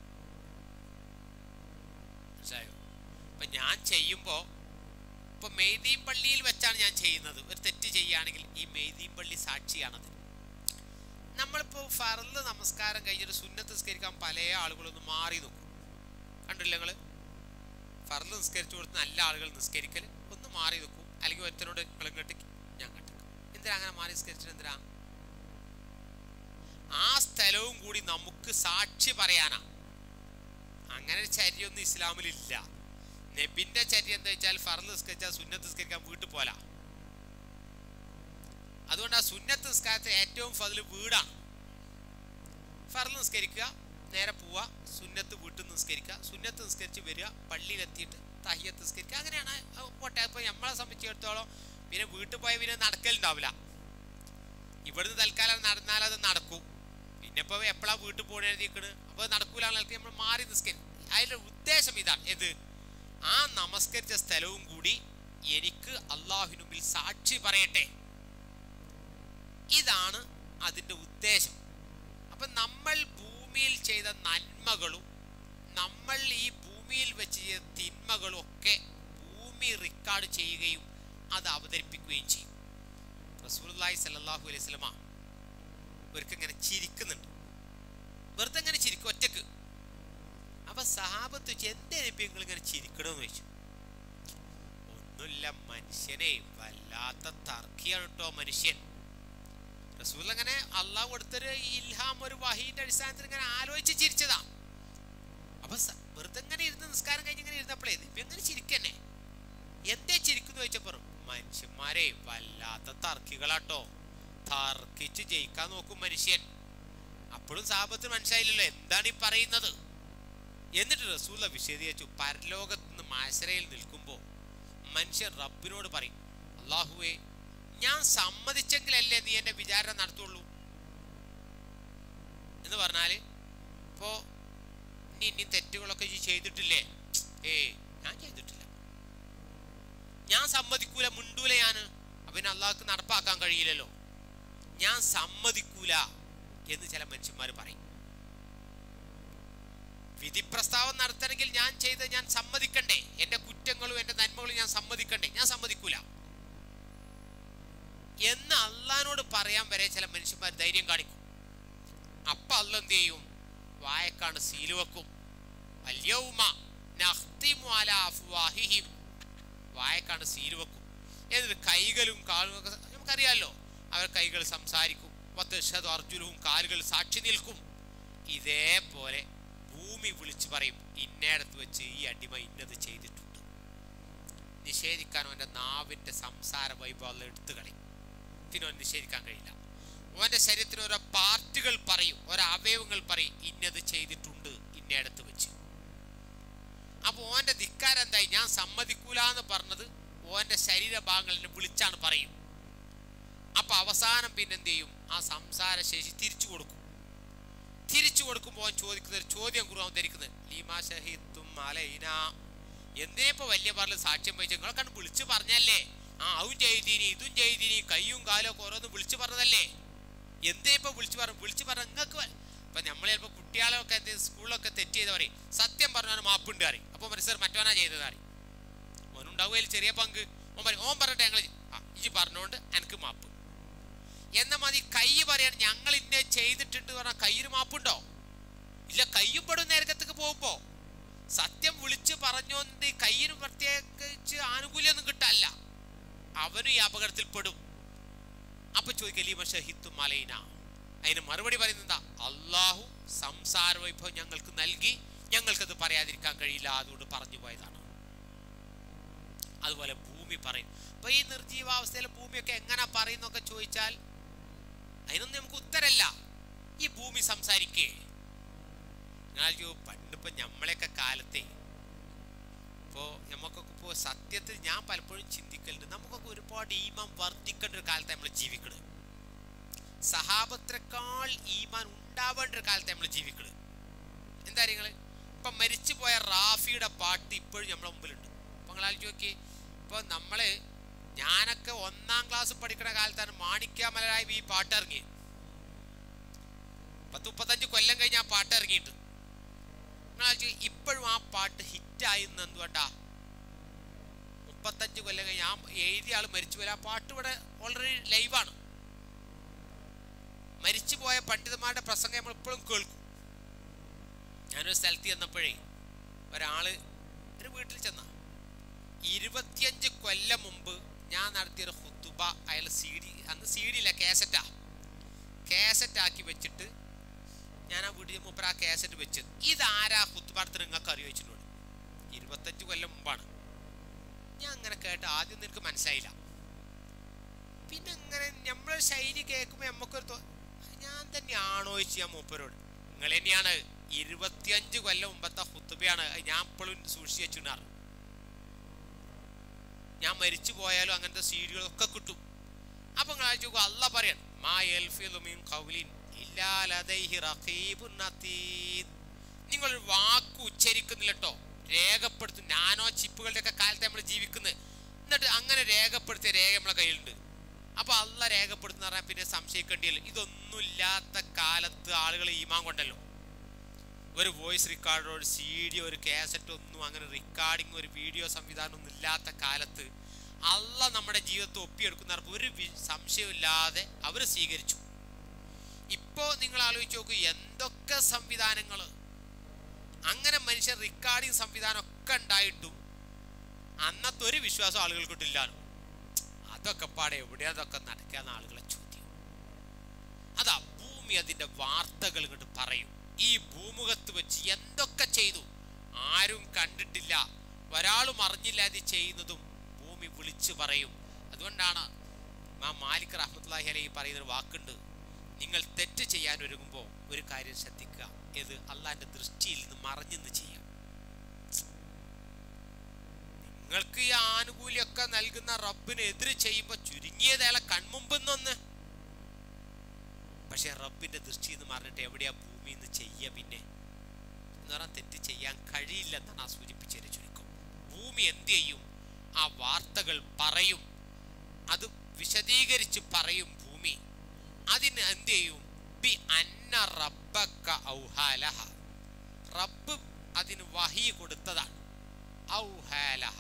മനസ്സിലായോ ഇപ്പൊ ഞാൻ ചെയ്യുമ്പോ ഇപ്പൊ മെയ്തീം പള്ളിയിൽ വെച്ചാണ് ഞാൻ ചെയ്യുന്നത് ഒരു തെറ്റ് ചെയ്യുകയാണെങ്കിൽ ഈ മെയ്തീം പള്ളി സാക്ഷിയാണത് നമ്മളിപ്പോ ഫറല് നമസ്കാരം കഴിഞ്ഞിട്ട് സുന്നത്ത് നിസ്കരിക്കാൻ പല ആളുകളൊന്ന് മാറി നോക്കും കണ്ടില്ല നിങ്ങള് ഫറല് നിസ്കരിച്ചു കൊടുത്ത് നല്ല ആളുകൾ നിസ്കരിക്കൽ ഒന്ന് മാറി നോക്കും അല്ലെങ്കിൽ ഒരുത്തനോട് നിങ്ങൾ ഇങ്ങോട്ട് ഞാൻ അങ്ങോട്ട് എന്തിനാ അങ്ങനെ മാറി നിസ്കരിച്ചിട്ട് എന്തിനാ ആ സ്ഥലവും കൂടി നമുക്ക് സാക്ഷി പറയാനാ അങ്ങനെ ഒരു ചര്യൊന്നും ഇസ്ലാമിലില്ല നബിന്റെ ചര്യ എന്താ വെച്ചാൽ ഫറൽ നിസ്കരിച്ചാൽ സുന്നത്ത് നിസ്കരിക്കാൻ വീട്ടിൽ പോലാ അതുകൊണ്ട് ആ സുന്നത്ത് നിസ്കാരത്തെ ഏറ്റവും ഫതില് വീടാണ് ഫറൽ നിസ്കരിക്കുക നേരെ പോവുക സുന്നത്ത് വീട്ടിൽ നിന്ന് നിസ്കരിക്കുക സുന്നത്ത് നിസ്കരിച്ച് വരിക പള്ളിയിലെത്തിയിട്ട് തഹിയത്ത് നിസ്കരിക്കുക അങ്ങനെയാണ് അത് പോട്ടെ ഇപ്പോൾ നമ്മളെ സംബന്ധിച്ചിടത്തോളം പിന്നെ വീട്ടിൽ പോയ പിന്നെ നടക്കലുണ്ടാവില്ല ഇവിടുന്ന് തൽക്കാലം നടന്നാൽ അത് നടക്കും പിന്നെ ഇപ്പോൾ എപ്പോഴാണ് വീട്ടിൽ പോകണ എഴുതിക്കണ് അപ്പോൾ നടക്കൂല നിലക്ക് നമ്മൾ മാറി നിസ്കരിക്കും അതിൻ്റെ ഉദ്ദേശം ഇതാണ് ഏത് ആ നമസ്കരിച്ച സ്ഥലവും കൂടി എനിക്ക് അള്ളാഹുനുമ്പിൽ സാക്ഷി പറയട്ടെ ഇതാണ് അതിൻ്റെ ഉദ്ദേശം അപ്പം നമ്മൾ ഭൂമിയിൽ ചെയ്ത നന്മകളും നമ്മൾ ഈ ഭൂമിയിൽ വെച്ച് ചെയ്ത തിന്മകളും ഒക്കെ ഭൂമി റെക്കോർഡ് ചെയ്യുകയും അത് അവതരിപ്പിക്കുകയും ചെയ്യും റസൂലുള്ളാഹി സല്ലല്ലാഹു അലൈഹി വസല്ലമ ഒരിക്കൽ ഇങ്ങനെ ചിരിക്കുന്നുണ്ട് വെറുതെ ഇങ്ങനെ ചിരിക്കും ഒറ്റക്ക് അപ്പൊ സഹാബത്ത് ചോദിച്ചു, എന്തേ നബി നിങ്ങൾ ഇങ്ങനെ ചിരിക്കണമെന്ന് ചോദിച്ചു ഒന്നുമില്ല മനുഷ്യനെ വല്ലാത്ത തർക്കിയാണ് കേട്ടോ മനുഷ്യൻ റസൂൽ അങ്ങനെ അള്ളാഹ് കൊടുത്തൊരു ഇൽഹാം ഒരു വഹീന്റെ അടിസ്ഥാനത്തിൽ ഇങ്ങനെ ആലോചിച്ച് ചിരിച്ചതാ അപ്പൊ സ- വെറുതെ ഇങ്ങനെ ഇരുന്ന് നിസ്കാരം കഴിഞ്ഞ് ഇങ്ങനെ ഇരുന്നപ്പോഴേ ഇപ്പൊ എങ്ങനെ ചിരിക്കന്നെ എന്തേ ചിരിക്കുന്നു ചോദിച്ചപ്പോ മനുഷ്യന്മാരെ വല്ലാത്ത തർക്കികളാട്ടോ തർക്കിച്ച് ജയിക്കാൻ നോക്കും മനുഷ്യൻ അപ്പോഴും സാപത്തിന് മനസ്സിലായില്ലല്ലോ എന്താണ് ഈ പറയുന്നത് എന്നിട്ട് റസൂല വിശദീകരിച്ചു പരലോകത്ത് നിന്ന് മാശരയിൽ നിൽക്കുമ്പോൾ മനുഷ്യൻ റബ്ബിനോട് പറയും അള്ളാഹുവേ ഞാൻ സമ്മതിച്ചെങ്കിലല്ലേ നീ എന്റെ വിചാരണ നടത്തുള്ളൂ എന്ന് പറഞ്ഞാല് ഇപ്പോ നീ ഇനി തെറ്റുകളൊക്കെ ഈ ചെയ്തിട്ടില്ലേ ഏ ഞാൻ ചെയ്തിട്ടില്ല ഞാൻ സമ്മതിക്കൂല മുണ്ടൂല ഞാന് അപ്പൊ പിന്നെ അള്ളാഹ്ക്ക് നടപ്പാക്കാൻ കഴിയില്ലല്ലോ ഞാൻ സമ്മതിക്കൂല എന്ന് ചില മനുഷ്യന്മാർ പറയും വിധി പ്രസ്താവം നടത്തണമെങ്കിൽ ഞാൻ ചെയ്ത് ഞാൻ സമ്മതിക്കണ്ടേ എന്റെ കുറ്റങ്ങളും എന്റെ നന്മകളും ഞാൻ സമ്മതിക്കണ്ടേ ഞാൻ സമ്മതിക്കൂല എന്ന് അള്ളഹാനോട് പറയാൻ വരെ ചില മനുഷ്യന്മാർ ധൈര്യം കാണിക്കും അപ്പൊ അല്ല എന്ത് ചെയ്യും വായക്കാണ് സീല് വെക്കും അല്യവുമ നഖ്തിമു അലാ അഫ്വാഹിഹിം വായക്കാണ് സീല് വെക്കും എന്നിട്ട് കൈകളും കാലും ഒക്കെ നമുക്കറിയാലോ അവർ കൈകൾ സംസാരിക്കും വത്തഷദു അർജുനവും കാലുകൾ സാക്ഷി നിൽക്കും ഇതേപോലെ ഭൂമി വിളിച്ചു പറയും ഇന്നേടത്ത് വെച്ച് ഈ അടിമ ഇന്നത് ചെയ്തിട്ടുണ്ട് നിഷേധിക്കാൻ അവന്റെ നാവിന്റെ സംസാര വൈഭവം എടുത്തു കളയും പിന്നെ അവൻ നിഷേധിക്കാൻ കഴിയില്ല അവന്റെ ശരീരത്തിന് ഓരോ പാർട്ടുകൾ പറയും ഓരോ അവയവങ്ങൾ പറയും ഇന്നത് ചെയ്തിട്ടുണ്ട് ഇന്നേടത്ത് വെച്ച് അപ്പൊ ഓന്റെ ധിക്കാരം എന്തായി ഞാൻ സമ്മതിക്കൂല എന്ന് പറഞ്ഞത് ഓന്റെ ശരീരഭാഗങ്ങളിനെ വിളിച്ചാണ് പറയും അപ്പൊ അവസാനം പിന്നെ എന്ത് ചെയ്യും ആ സംസാര ശേഷി തിരിച്ചു കൊടുക്കും തിരിച്ചു കൊടുക്കുമ്പോൾ അവൻ ചോദിക്കുന്ന ഒരു ചോദ്യം കുറുവാൻ ധരിക്കുന്നത് ലീമാ ഷഹീത്തും അലൈന എന്തേ ഇപ്പൊ വലിയ പറഞ്ഞ സാക്ഷ്യം വഹിച്ചു നിങ്ങളെ കണ്ട് വിളിച്ചു പറഞ്ഞല്ലേ ആ അതും ചെയ്തീനി ഇതും ചെയ്തീനി കയ്യും കാലും ഒക്കെ ഓരോന്ന് വിളിച്ചു പറഞ്ഞതല്ലേ എന്തേ ഇപ്പൊ വിളിച്ചു പറഞ്ഞു വിളിച്ചു പറഞ്ഞ നിങ്ങൾക്ക് ഇപ്പൊ നമ്മൾ ചിലപ്പോ കുട്ടികളൊക്കെ എന്ത് സ്കൂളിലൊക്കെ തെറ്റ് ചെയ്ത പറയും സത്യം പറഞ്ഞാൽ മാപ്പുണ്ട് പറയും അപ്പൊ മനസ്സിൽ മറ്റവനാ ചെയ്തത് പറയും ഓനുണ്ടാവുകയിൽ ചെറിയ പങ്ക് ഓൻ പറയും ഓൻ പറഞ്ഞിട്ട് ഞങ്ങൾ ആ ഇജി പറഞ്ഞോണ്ട് എനിക്ക് മാപ്പ് എന്ന മതി കൈ പറയാൻ ഞങ്ങൾ ഇന്നെ ചെയ്തിട്ടുണ്ട് പറഞ്ഞാൽ കയ്യിൽ മാപ്പുണ്ടോ ഇല്ല കയ്യും പെടും നേരത്തേക്ക് പോകുമ്പോ സത്യം വിളിച്ച് പറഞ്ഞോണ്ട് കയ്യിന് പ്രത്യേകിച്ച് ആനുകൂല്യമൊന്നും കിട്ടല്ല അവനും ഈ അപകടത്തിൽ പെടും അപ്പൊ ചോദിക്കലീമ ഷഹിത്തും മലൈന അതിന് മറുപടി പറയുന്നത് എന്താ അള്ളാഹു സംസാര വൈഭവം ഞങ്ങൾക്ക് നൽകി ഞങ്ങൾക്കത് പറയാതിരിക്കാൻ കഴിയില്ല അതുകൊണ്ട് പറഞ്ഞു പോയതാണ് അതുപോലെ ഭൂമി പറയും അപ്പൊ ഈ നിർജീവാവസ്ഥയിലെ ഭൂമിയൊക്കെ എങ്ങനെ പറയുന്നൊക്കെ ചോദിച്ചാൽ അതിനൊന്നും നമുക്ക് ഉത്തരല്ല ഈ ഭൂമി സംസാരിക്കേ നിങ്ങൾ പണ്ടിപ്പോ നമ്മളെയൊക്കെ കാലത്തെ ഇപ്പോ നമുക്കൊക്കെ ഇപ്പോ സത്യത്തിൽ ഞാൻ പലപ്പോഴും ചിന്തിക്കലുണ്ട് നമുക്കൊക്കെ ഒരുപാട് ഈമാൻ വർദ്ധിക്കേണ്ട ഒരു കാലത്ത് നമ്മൾ ജീവിക്കുന്നത് സഹാബത്തിനേക്കാൾ ഈമാൻ ഉണ്ടാവേണ്ട ഒരു കാലത്ത് നമ്മൾ ജീവിക്കുന്നത് എന്താ നിങ്ങള് ഇപ്പൊ മരിച്ചുപോയ റാഫിയുടെ പാട്ട് ഇപ്പോഴും നമ്മളെ മുമ്പിലുണ്ട് അപ്പൊ നിങ്ങൾ ആലോചിച്ച് നോക്കി ഇപ്പൊ നമ്മള് ഞാനൊക്കെ ഒന്നാം ക്ലാസ് പഠിക്കുന്ന കാലത്താണ് മാണിക്യാമലരായി ഈ പാട്ട് ഇറങ്ങിയത് പത്ത് മുപ്പത്തഞ്ച് കൊല്ലം കഴിഞ്ഞ് ആ പാട്ട് ഇറങ്ങിയിട്ട് നിങ്ങൾ ആലോചിച്ച് നോക്കി, ഇപ്പോഴും ആ പാട്ട് ഹിറ്റായി എന്തുകൊണ്ടാ മുപ്പത്തഞ്ച് കൊല്ലം കഴിഞ്ഞ് ആ എഴുതിയ ആൾ മരിച്ചു പോയി ആ പാട്ട് ഇവിടെ ഓൾറെഡി ലൈവാണ് മരിച്ചുപോയ പണ്ഡിതന്മാരുടെ പ്രസംഗം നമ്മൾ ഇപ്പോഴും കേൾക്കും ഞാനൊരു സ്ഥലത്ത് ചെന്നപ്പോഴേ ഒരാള് ഒരു വീട്ടിൽ ചെന്ന ഇരുപത്തിയഞ്ച് കൊല്ലം മുമ്പ് ഞാൻ നടത്തിയൊരു ഹുത്തുബ അയാൾ സി ഡി അന്ന് സി ഡി ഇല്ല കാസറ്റാ കാസറ്റ് ആക്കി വെച്ചിട്ട് ഞാൻ ആ വീട്ടിൽ മുമ്പ് ആ കാസറ്റ് വെച്ചത് ഇതാരാ ഹുത്തുബാടത്ത് നിങ്ങൾക്ക് അറിയോ വെച്ചിട്ടുണ്ട് ഇരുപത്തഞ്ച് കൊല്ലം മുമ്പാണ് ഞാൻ അങ്ങനെ കേട്ട് ആദ്യം നിനക്ക് മനസ്സിലായില്ല പിന്നെ ഇങ്ങനെ നമ്മളെ ശൈലി കേൾക്കുമ്പോൾ നമുക്കൊരു തോ- ഞാൻ തന്നെയാണോ ചോദിച്ചു ഞാൻ മൂപ്പരോട് നിങ്ങൾ തന്നെയാണ് ഇരുപത്തിയഞ്ച് കൊല്ലം മുമ്പത്തെ ഹുത്തുബയാണ് അത് ഞാൻ ഇപ്പോഴും സൂക്ഷിച്ച് വെച്ചിട്ടുണ്ടാറ് ഞാൻ മരിച്ചു പോയാലും അങ്ങനത്തെ സീഡികളൊക്കെ കിട്ടും അപ്പൊ നിങ്ങൾ ആലോചിച്ച് നോക്കൂ അല്ല പറയാൻ മാ യൽഫിദു മിൻ ഖൗലിൻ ഇല്ലാ ലദൈഹി റഖീബുൻ അതീദ് നിങ്ങളൊരു വാക്ക് ഉച്ചരിക്കുന്നില്ല കേട്ടോ രേഖപ്പെടുത്തും നാനോ ചിപ്പുകളുടെ ഒക്കെ കാലത്ത് നമ്മൾ ജീവിക്കുന്നത് എന്നിട്ട് അങ്ങനെ രേഖപ്പെടുത്തിയ രേഖ നമ്മളെ കയ്യിലുണ്ട് അപ്പൊ അല്ല രേഖപ്പെടുത്തുന്ന പറഞ്ഞാൽ പിന്നെ സംശയിക്കേണ്ടിയില്ല ഇതൊന്നും ഇല്ലാത്ത കാലത്ത് ആളുകൾ ഈമാൻ കൊണ്ടല്ലോ ഒരു വോയിസ് റെക്കോർഡർ ഒരു സി ഡി ഒരു കാസറ്റ് ഒന്നും അങ്ങനെ റെക്കോർഡിങ് ഒരു വീഡിയോ സംവിധാനം ഒന്നും ഇല്ലാത്ത കാലത്ത് അല്ല നമ്മുടെ ജീവിതത്തെ ഒപ്പിയെടുക്കുന്നവർക്ക് ഒരു വി- സംശയമില്ലാതെ അവർ സ്വീകരിച്ചു ഇപ്പോ നിങ്ങൾ ആലോചിച്ച് നോക്കൂ എന്തൊക്കെ സംവിധാനങ്ങൾ അങ്ങനെ മനുഷ്യർ റെക്കോർഡിങ് സംവിധാനം ഒക്കെ ഉണ്ടായിട്ടും അന്നത്തെ ഒരു വിശ്വാസം ആളുകൾക്കിട്ടില്ലാനും അതൊക്കെ പാടെ എവിടെയാ അതൊക്കെ നടക്കാന്ന് ആളുകളെ ചോദ്യം അതാ ഭൂമി അതിന്റെ വാർത്തകൾ ഇങ്ങോട്ട് പറയും ഈ ഭൂമുഖത്ത് വെച്ച് എന്തൊക്കെ ചെയ്തു ആരും കണ്ടിട്ടില്ല ഒരാളും അറിഞ്ഞില്ല ഇത് ചെയ്യുന്നതും ഭൂമി വിളിച്ചു പറയും അതുകൊണ്ടാണ് മാ മാലിക് റഹ്മത്തുള്ളാഹി അലൈഹി പറയുന്നൊരു വാക്കുണ്ട് നിങ്ങൾ തെറ്റ് ചെയ്യാൻ ഒരുങ്ങുമ്പോൾ ഒരു കാര്യം ശ്രദ്ധിക്കുക ഇത് അള്ളാന്റെ ദൃഷ്ടിയിൽ നിന്ന് മറഞ്ഞെന്ന് ചെയ്യാം നിങ്ങൾക്ക് ഈ ആനുകൂല്യമൊക്കെ നൽകുന്ന റബ്ബിന് എതിര് ചെയ്യുമ്പോൾ ചുരുങ്ങിയതയാളെ കൺമുമ്പെന്നൊന്ന് പക്ഷെ റബ്ബിന്റെ ദൃഷ്ടിയിൽ നിന്ന് മറിഞ്ഞിട്ട് എവിടെയാ ഭൂമിയിൽ നിന്ന് ചെയ്യ പിന്നെ എന്ന് പറഞ്ഞാൽ തെറ്റ് ചെയ്യാൻ കഴിയില്ലെന്നാണ് ആ സൂചിപ്പിച്ചതിന് ചുരുക്കം ഭൂമി എന്ത് ചെയ്യും ആ വാർത്തകൾ പറയും അത് വിശദീകരിച്ച് പറയും ഭൂമി അതിന് എന്ത് ചെയ്യും ബി അന്ന റബ്ബക്ക ഔഹാലഹ റബ്ബ് അതിന് വഹി കൊടുത്തതാണ് ഔഹാലഹ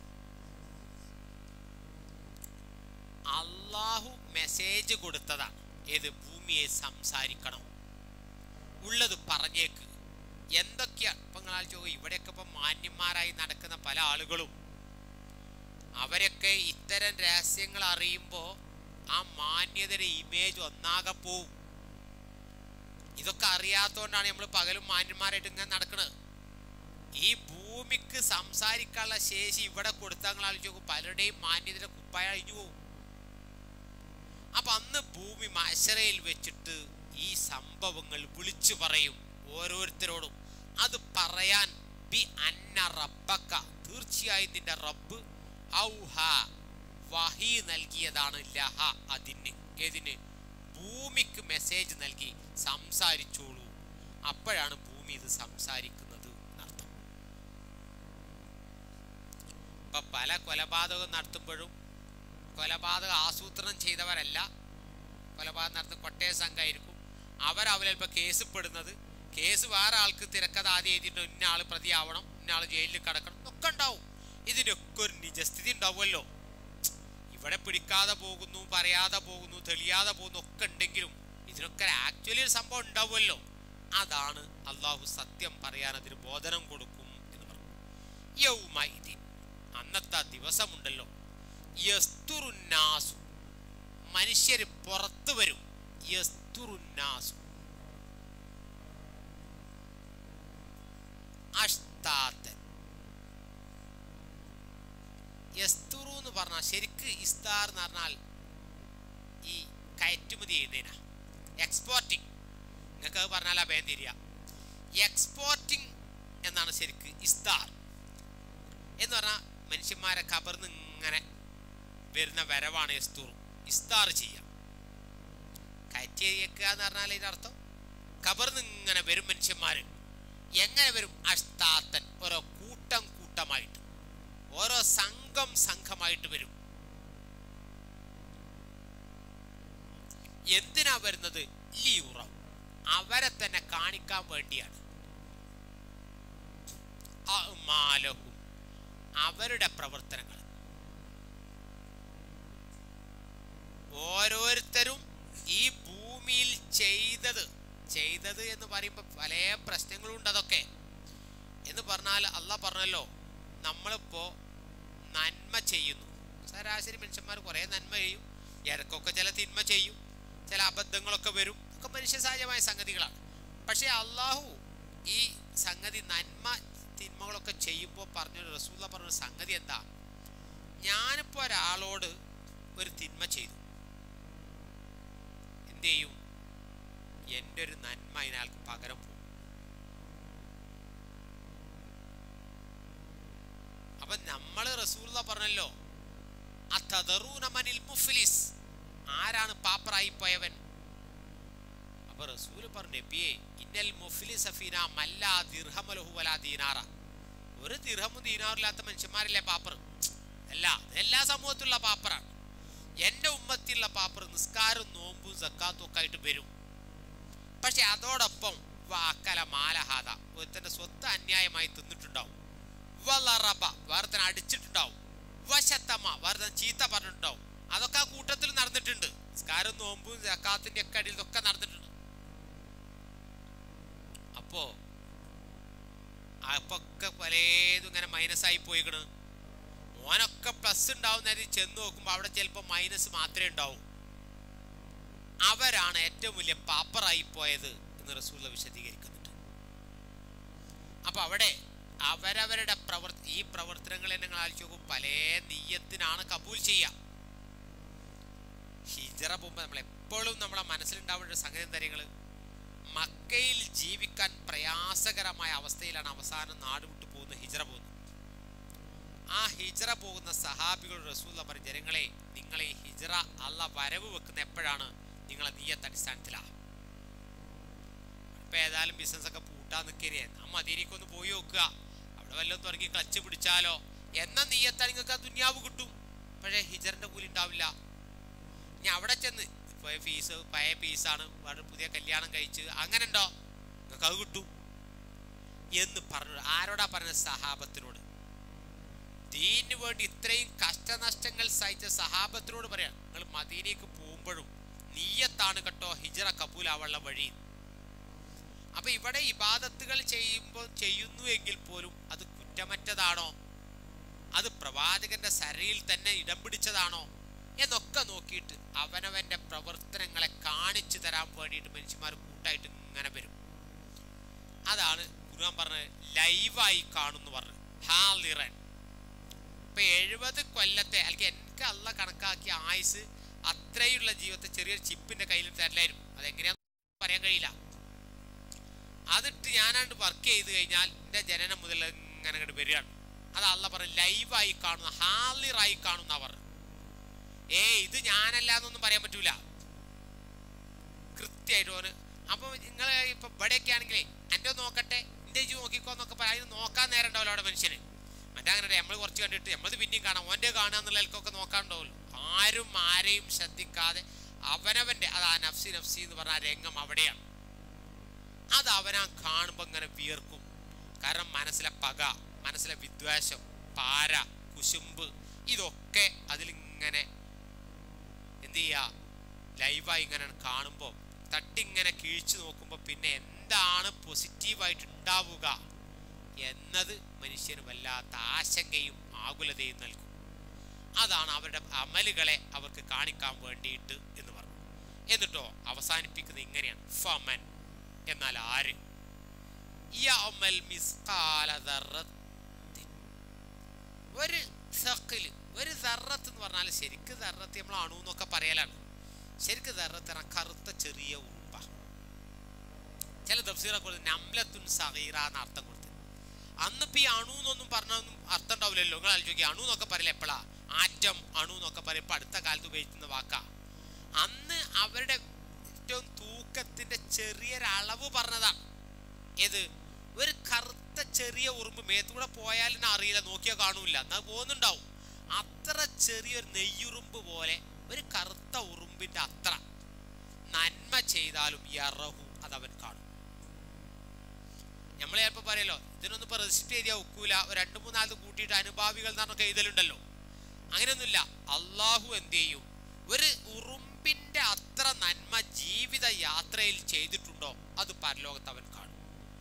അള്ളാഹു മെസ്സേജ് കൊടുത്തതാണ് ഏത് ഭൂമിയെ സംസാരിക്കണം ഉള്ളത് പറഞ്ഞേക്ക് എന്തൊക്കെയാ ഇപ്പൊ നിങ്ങൾ ആലോചിച്ച് ഇവിടെയൊക്കെ ഇപ്പൊ മാന്യന്മാരായി നടക്കുന്ന പല ആളുകളും അവരൊക്കെ ഇത്തരം രഹസ്യങ്ങൾ അറിയുമ്പോൾ ആ മാന്യതയുടെ ഇമേജ് ഒന്നാകെ പോവും ഇതൊക്കെ അറിയാത്തതുകൊണ്ടാണ് നമ്മൾ പകലും മാന്യന്മാരായിട്ട് ഇങ്ങനെ നടക്കുന്നത് ഈ ഭൂമിക്ക് സംസാരിക്കാനുള്ള ശേഷി ഇവിടെ കൊടുത്താൽ നിങ്ങൾ ആലോചിച്ച് നോക്കും പലരുടെയും മാന്യതയുടെ കുപ്പായ അഴിഞ്ഞു പോകും അപ്പൊ അന്ന് ഭൂമി മശരയിൽ വെച്ചിട്ട് ഈ സംഭവങ്ങൾ വിളിച്ചു പറയും ഓരോരുത്തരോടും അത് പറയാൻ ബി അന്ന റബ്ബക്ക തീർച്ചയായും നിന്റെ റബ്ബ് ഔഹ വഹി നൽകിയതാണ് ലഹ അതിന് ഏതിന് ഭൂമിക്ക് മെസ്സേജ് നൽകി സംസാരിച്ചോളൂ അപ്പോഴാണ് ഭൂമി ഇത് സംസാരിക്കുന്നത് എന്നർത്ഥം ഇപ്പൊ പല കൊലപാതകം നടത്തുമ്പോഴും കൊലപാതകം ആസൂത്രണം ചെയ്തവരല്ല കൊലപാതകം നടത്തുന്ന കൊട്ടയ സംഘമായിരിക്കും അവരവരെ ചിലപ്പോൾ കേസ് പെടുന്നത് കേസ് വേറെ ആൾക്ക് തിരക്കഥ ആദ്യം എഴുതിയിട്ട് ഇന്ന ആൾ പ്രതിയാവണം ഇന്ന ആൾ ജയിലിൽ കിടക്കണം ഒക്കെ ഉണ്ടാവും ഇതിനൊക്കെ ഒരു നിജസ്ഥിതി ഉണ്ടാവുമല്ലോ ഇവിടെ പിടിക്കാതെ പോകുന്നു പറയാതെ പോകുന്നു തെളിയാതെ പോകുന്നു ഒക്കെ ഉണ്ടെങ്കിലും ഇതിനൊക്കെ ആക്ച്വലി ഒരു സംഭവം ഉണ്ടാവുമല്ലോ അതാണ് അള്ളാഹു സത്യം പറയാൻ അതിന് ബോധനം കൊടുക്കും എന്ന് പറഞ്ഞു യൗമൈദി അന്നത്തെ ദിവസമുണ്ടല്ലോ യസ്തുറുന്നാസു മനുഷ്യർ പുറത്തു വരും യസ്തുറുന്നാസു അഷ്താത്തൻ യസ്തുറു എന്ന് പറഞ്ഞാൽ ശരിക്ക് ഇസ്താർ എന്ന് പറഞ്ഞാൽ ഈ കയറ്റുമതി ചെയ്യുന്നതിനാ എക്സ്പോർട്ടിങ് നിങ്ങൾക്ക് അത് പറഞ്ഞാൽ അഭയം തിരിയ എക്സ്പോർട്ടിങ് എന്നാണ് ശരിക്ക് ഇസ്താർ എന്ന് പറഞ്ഞാൽ മനുഷ്യന്മാരെ കബർന്ന് ഇങ്ങനെ വരുന്ന വരവാണ് ഇസ്തൂർ ഇസ്താർ ചെയ്യാം കയറ്റിയേക്കുക എന്ന് പറഞ്ഞാൽ ഇതിന്റെ അർത്ഥം കബർന്ന് ഇങ്ങനെ വരും മനുഷ്യന്മാര് എങ്ങനെ വരും അഷ്താത്തൻ ഓരോ കൂട്ടം കൂട്ടമായിട്ട് ഓരോ സംഘം സംഘമായിട്ട് വരും എന്തിനാ വരുന്നത് ലിയുറം അവരെ തന്നെ കാണിക്കാൻ വേണ്ടിയാണ് അഅ്മാലഹും അവരുടെ പ്രവർത്തനങ്ങൾ ഓരോരുത്തരും ഈ ഭൂമിയിൽ ചെയ്തത് ചെയ്തത് എന്ന് പറയുമ്പോൾ പല പ്രശ്നങ്ങളും ഉണ്ട് അതൊക്കെ എന്ന് പറഞ്ഞാൽ അല്ല പറഞ്ഞല്ലോ നമ്മളിപ്പോ നന്മ ചെയ്യുന്നു ശരാശരി മനുഷ്യന്മാർ കുറേ നന്മ ചെയ്യും ഇടയ്ക്കൊക്കെ ചില തിന്മ ചെയ്യും ചില അബദ്ധങ്ങളൊക്കെ വരും ഒക്കെ മനുഷ്യ സഹജമായ സംഗതികളാണ് പക്ഷേ അള്ളാഹു ഈ സംഗതി നന്മ തിന്മകളൊക്കെ ചെയ്യുമ്പോൾ പറഞ്ഞൊരു റസൂല പറഞ്ഞൊരു സംഗതി എന്താ ഞാനിപ്പോൾ ഒരാളോട് ഒരു തിന്മ ചെയ്തു എന്ത് ചെയ്യും എൻ്റെ ഒരു നന്മ അതിനാൾക്ക് പകരം പോകും അപ്പൊ നമ്മൾ റസൂല പറഞ്ഞല്ലോ അത്തദറൂനമനിൽ മുഫ്ലിസ് ആരാണ് പാപ്പറായി പോയവൻ അപ്പൊ റസൂല് പറഞ്ഞു നബിയെ ഇന്നൽ മുഫ്ലിസ ഫീന മല്ലാ ദിർഹമലഹു വലാ ദീനാറ ഒരു ദിർഹമും ദീനാറില്ലാത്ത മനുഷ്യന്മാരില്ലേ പാപ്പർ അല്ല എല്ലാ സമൂഹത്തിലുള്ള പാപ്പറാണ് എൻ്റെ ഉമ്മത്തിലുള്ള പാപ്പർ നിസ്കാരം നോമ്പും സക്കാത്തും ഒക്കെ ആയിട്ട് വരും പക്ഷെ അതോടൊപ്പം വാക്കല മാലഹാദ ഒരുത്തന്റെ സ്വത്ത് അന്യായമായി തിന്നിട്ടുണ്ടാവും വളറബ വേറെ അടിച്ചിട്ടുണ്ടാവും വശത്തമ്മ വേറെ ചീത്ത പറഞ്ഞിട്ടുണ്ടാവും അതൊക്കെ ആ കൂട്ടത്തിൽ നടന്നിട്ടുണ്ട് നിസ്കാരം നോമ്പും ജക്കാത്തിന്റെ ഒക്കെ അടിയിൽ ഇതൊക്കെ നടന്നിട്ടുണ്ട് അപ്പോ അപ്പൊക്കെ പലതും ഇങ്ങനെ മൈനസായി പോയിക്കണ് ഓനൊക്കെ പ്ലസ് ഉണ്ടാവുന്നതിൽ ചെന്ന് നോക്കുമ്പോൾ അവിടെ ചിലപ്പോൾ മൈനസ് മാത്രമേ ഉണ്ടാവൂ അവരാണ് ഏറ്റവും വലിയ പാപ്പറായി പോയത് എന്ന് റസൂല വിശദീകരിക്കുന്നുണ്ട് അപ്പൊ അവിടെ അവരവരുടെ പ്രവർത്തി ഈ പ്രവർത്തനങ്ങളെ നിങ്ങൾ ആലോചിച്ച് നോക്കും പല നീയത്തിനാണ് കബൂൽ ചെയ്യുക ഹിജറ പോകുമ്പോൾ നമ്മൾ എപ്പോഴും നമ്മളെ മനസ്സിലുണ്ടാവേണ്ട ഒരു സംഗതി കാര്യങ്ങൾ മക്കയിൽ ജീവിക്കാൻ പ്രയാസകരമായ അവസ്ഥയിലാണ് അവസാനം നാട് വിട്ടു പോകുന്ന ഹിജറ പോകുന്നത് ആ ഹിജറ പോകുന്ന സഹാബികൾ റസൂല പറഞ്ഞ ജനങ്ങളെ നിങ്ങളെ ഈ ഹിജറ അല്ല വരവ് വെക്കുന്ന എപ്പോഴാണ് നിങ്ങളെ നീയത്ത് അടിസ്ഥാനത്തിലാണ് ഇപ്പൊ ഏതായാലും ബിസിനസ് ഒക്കെ പൂട്ടാൻ നിൽക്കരുത് എന്നാ മദീനയ്ക്ക് ഒന്ന് പോയി നോക്കുക അവിടെ വല്ലതും തുടങ്ങി ക്ലച്ച് പിടിച്ചാലോ എന്ന നീയത്താ നിങ്ങൾക്ക് ആ ദുന്യാവ് കിട്ടും പക്ഷേ ഹിജറിന്റെ കൂലി ഉണ്ടാവില്ല ഇനി അവിടെ ചെന്ന് ഇപ്പൊ ഫീസ് പഴയ ഫീസാണ് വേറെ പുതിയ കല്യാണം കഴിച്ച് അങ്ങനെ ഉണ്ടോ നിങ്ങൾക്ക് അത് കിട്ടും എന്ന് പറഞ്ഞു ആരോടാ പറഞ്ഞത് സഹാബത്തിനോട് ദീനു വേണ്ടി ഇത്രയും കഷ്ടനഷ്ടങ്ങൾ സഹിച്ച സഹാബത്തിനോട് പറയാം നിങ്ങൾ മദീനയ്ക്ക് പോകുമ്പോഴും നീയത്താണ് കേട്ടോ ഹിജറ കബൂലാവുള്ള വഴി അപ്പൊ ഇവിടെ ഇബാദത്തുകൾ ചെയ്യുമ്പോൾ ചെയ്യുന്നു എങ്കിൽ പോലും അത് കുറ്റമറ്റതാണോ അത് പ്രവാചകന്റെ സരയിൽ തന്നെ ഇടം പിടിച്ചതാണോ എന്നൊക്കെ നോക്കിയിട്ട് അവനവന്റെ പ്രവർത്തനങ്ങളെ കാണിച്ചു തരാൻ വേണ്ടിയിട്ട് മനുഷ്യന്മാർ കൂട്ടായിട്ട് ഇങ്ങനെ വരും അതാണ് ഗുരുവാൻ പറഞ്ഞത് ലൈവായി കാണുന്നു പറഞ്ഞു ഹാലിറൻ ഇപ്പൊ എഴുപത് കൊല്ലത്തെ അല്ലെങ്കിൽ എനിക്ക് അല്ല കണക്കാക്കിയ ആയുസ് അത്രയുള്ള ജീവിതത്തെ ചെറിയൊരു ചിപ്പിന്റെ കയ്യിൽ തരലായിരുന്നു അതെങ്ങനെയാന്ന് പറയാൻ കഴിയില്ല അതിട്ട് ഞാനാണ്ട് വർക്ക് ചെയ്ത് കഴിഞ്ഞാൽ എൻ്റെ ജനനം മുതൽ ഇങ്ങനെ അങ്ങോട്ട് വരികയാണ് അത് അല്ല പറഞ്ഞു ലൈവായി കാണുന്ന ഹാലിറായി കാണുന്ന അവർ ഏ ഇത് ഞാനല്ല എന്നൊന്നും പറയാൻ പറ്റൂല കൃത്യമായിട്ട് ഓന് അപ്പൊ നിങ്ങൾ ഇപ്പൊ ഇവിടെയൊക്കെ ആണെങ്കിലേ എൻ്റെ നോക്കട്ടെ എൻ്റെ ഇജ്ജ് നോക്കിക്കോ എന്നൊക്കെ പറയാം അതിന് നോക്കാൻ നേരം ഉണ്ടാവില്ല അവിടെ മനുഷ്യന് മറ്റേ അങ്ങനെ നമ്മൾ കുറച്ച് കണ്ടിട്ട് നമ്മളത് പിന്നെയും കാണാം ഓൻ്റെ കാണുക എന്നുള്ളവർക്കൊക്കെ നോക്കാണ്ടാവുമല്ലോ ആരും ആരെയും ശ്രദ്ധിക്കാതെ അവനവന്റെ അത് ആ നഫ്സി നഫ്സി എന്ന് പറഞ്ഞ ആ രംഗം അവിടെയാണ് അത് അവനാ കാണുമ്പോൾ ഇങ്ങനെ വിയർക്കും കാരണം മനസ്സിലെ പക മനസ്സിലെ വിദ്വേഷം പാര കുശുമ്പ് ഇതൊക്കെ അതിലിങ്ങനെ എന്ത് ചെയ്യുക ലൈവായി ഇങ്ങനെ കാണുമ്പോൾ തട്ടിങ്ങനെ കീഴ്ച്ചു നോക്കുമ്പോൾ പിന്നെ എന്താണ് പോസിറ്റീവായിട്ട് ഉണ്ടാവുക എന്നത് മനുഷ്യന് വല്ലാത്ത ആശങ്കയും ആകുലതയും നൽകും അതാണ് അവരുടെ അമലുകളെ അവർക്ക് കാണിക്കാൻ വേണ്ടിയിട്ട് എന്ന് പറഞ്ഞു എന്നിട്ടോ അവസാനിപ്പിക്കുന്നത് ഇങ്ങനെയാണ് ഫമൻ എന്നാൽ ആര് യഅമൽ മിസ്കാല ദർറത്തിൻ. ഒരു സക്കില് ഒരു ദർറത്ത് എന്ന് പറഞ്ഞാൽ ശരിക്ക് ദർറത്ത് നമ്മൾ അണു എന്നൊക്കെ പറയലാണ് ശരിക്ക് ദർറത്ത് പറഞ്ഞാൽ കറുത്ത ചെറിയ ഉറുമ്പ ചില തഫ്സീറൊക്കെ കൊടുത്ത് നംലത്തുൻ സഹീറ എന്ന് അർത്ഥം കൊടുത്ത് അന്നിപ്പോ ഈ അണു എന്നൊന്നും പറഞ്ഞൊന്നും അർത്ഥം ഉണ്ടാവില്ലല്ലോ നിങ്ങൾ ആലോചിക്കുക അണു എന്നൊക്കെ പറയില്ല എപ്പോഴാ ആറ്റം അണു എന്നൊക്കെ പറയും ഇപ്പൊ അടുത്ത കാലത്ത് ഉപയോഗിക്കുന്ന വാക്കാ അന്ന് അവരുടെ ഏറ്റവും തൂക്കത്തിന്റെ ചെറിയൊരളവ് പറഞ്ഞതാണ് ഏത് ഒരു കറുത്ത ചെറിയ ഉറുമ്പ് മേത്തൂടെ പോയാലും അറിയില്ല നോക്കിയാൽ കാണൂല എന്നാ പോകുന്നുണ്ടാവും അത്ര ചെറിയൊരു നെയ്യുറുമ്പ് പോലെ ഒരു കറുത്ത ഉറുമ്പിന്റെ അത്ര നന്മ ചെയ്താലും യറഹു അതവൻ കാണും നമ്മൾ ചിലപ്പോൾ പറയല്ലോ ഇതിനൊന്നും ഇപ്പൊ റെസിസ്റ്റ് ചെയ്താൽ ഒക്കൂല ഒരു രണ്ട് മൂന്നാലത് കൂട്ടിയിട്ട് അനുഭാവികൾ എന്ന് പറഞ്ഞൊക്കെ എഴുതലുണ്ടല്ലോ അങ്ങനെയൊന്നുമില്ല അള്ളാഹു എന്ത് ചെയ്യും ഒരു ഉറുമ്പിന്റെ അത്ര നന്മ ജീവിത യാത്രയിൽ ചെയ്തിട്ടുണ്ടോ അത് പരലോകത്ത് അവൻ കാണും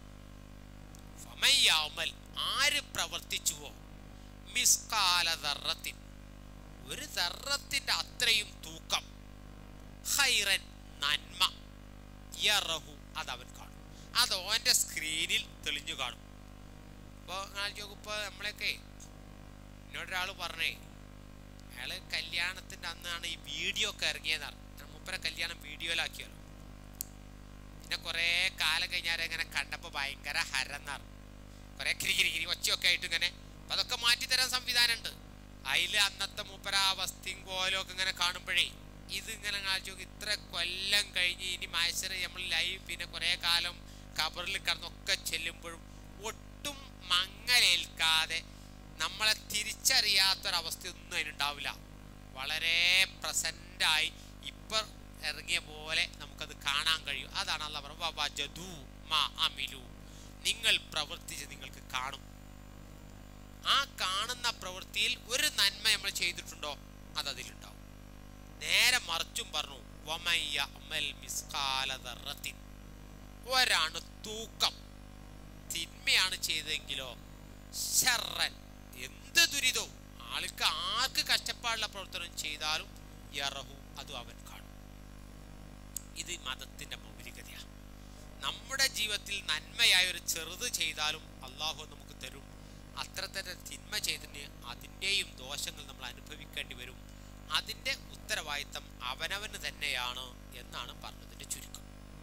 ഫമയ്യാമൽ ആര് പ്രവർത്തിച്ചുവോ മിസ്കാല ദർറത്തിൻ ഒരു ദർറത്തിന്റെ അത്രയും തൂക്കം ഹൈറൻ നന്മ യറഹു അത് അവൻ കാണും അത് ഓന്റെ സ്ക്രീനിൽ തെളിഞ്ഞു കാണും ഇപ്പോൾ ഇപ്പൊ നമ്മളെയൊക്കെ എന്നോടൊരാൾ പറഞ്ഞേ അയാള് കല്യാണത്തിന്റെ അന്നാണ് ഈ വീഡിയോ ഒക്കെ ഇറങ്ങിയതാണ് മുപ്പര കല്യാണം വീഡിയോയിലാക്കിയല്ലോ പിന്നെ കുറേ കാലം കഴിഞ്ഞാൽ ഇങ്ങനെ കണ്ടപ്പോൾ ഭയങ്കര ഹരന്നാണ് കുറേ കിരികിരി കിരി ഒച്ചയൊക്കെ ആയിട്ട് ഇങ്ങനെ അപ്പൊ അതൊക്കെ മാറ്റിത്തരാൻ സംവിധാനമുണ്ട് അതിൽ അന്നത്തെ മൂപ്പര ആ വസ്തിയും കോലും ഒക്കെ ഇങ്ങനെ കാണുമ്പോഴേ ഇത് ഇങ്ങനെ കാണിച്ചു നോക്കി ഇത്ര കൊല്ലം കഴിഞ്ഞ് ഇനി മത്സരം നമ്മൾ ലൈവ് പിന്നെ കുറേ കാലം കബറിൽ കിടന്നൊക്കെ ചെല്ലുമ്പോഴും ഒട്ടും മങ്ങലേൽക്കാതെ നമ്മളെ തിരിച്ചറിയാത്തൊരവസ്ഥയൊന്നും അതിനുണ്ടാവില്ല വളരെ പ്രസൻ്റായി ഇപ്പം ഇറങ്ങിയ പോലെ നമുക്കത് കാണാൻ കഴിയും അതാണ് അല്ല പറഞ്ഞു മാ അമിലു നിങ്ങൾ പ്രവർത്തിച്ച് നിങ്ങൾക്ക് കാണും ആ കാണുന്ന പ്രവൃത്തിയിൽ ഒരു നന്മ നമ്മൾ ചെയ്തിട്ടുണ്ടോ അത് അതിലുണ്ടാവും നേരെ മറിച്ചും പറഞ്ഞു വമയ്യ അമൽ മിസ്കാല ദർറത്തിൻ ഒരാണ് തൂക്കം തിന്മയാണ് ചെയ്തതെങ്കിലോ ശർറൻ എന്ത് ദുരിതവും ആൾക്ക് ആർക്ക് കഷ്ടപ്പാടുള്ള പ്രവർത്തനം ചെയ്താലും യറഹു അതും അവൻ കാണും ഇത് മതത്തിന്റെ മൗലികതയാണ് നമ്മുടെ ജീവിതത്തിൽ നന്മയായ ഒരു ചെറുത് ചെയ്താലും അള്ളാഹു നമുക്ക് തരും അത്ര തന്നെ തിന്മ ചെയ്തതിന് അതിൻ്റെയും ദോഷങ്ങൾ നമ്മൾ അനുഭവിക്കേണ്ടി വരും അതിൻ്റെ ഉത്തരവാദിത്തം അവനവന് തന്നെയാണ് എന്നാണ് പറഞ്ഞതിൻ്റെ ചുരുക്കം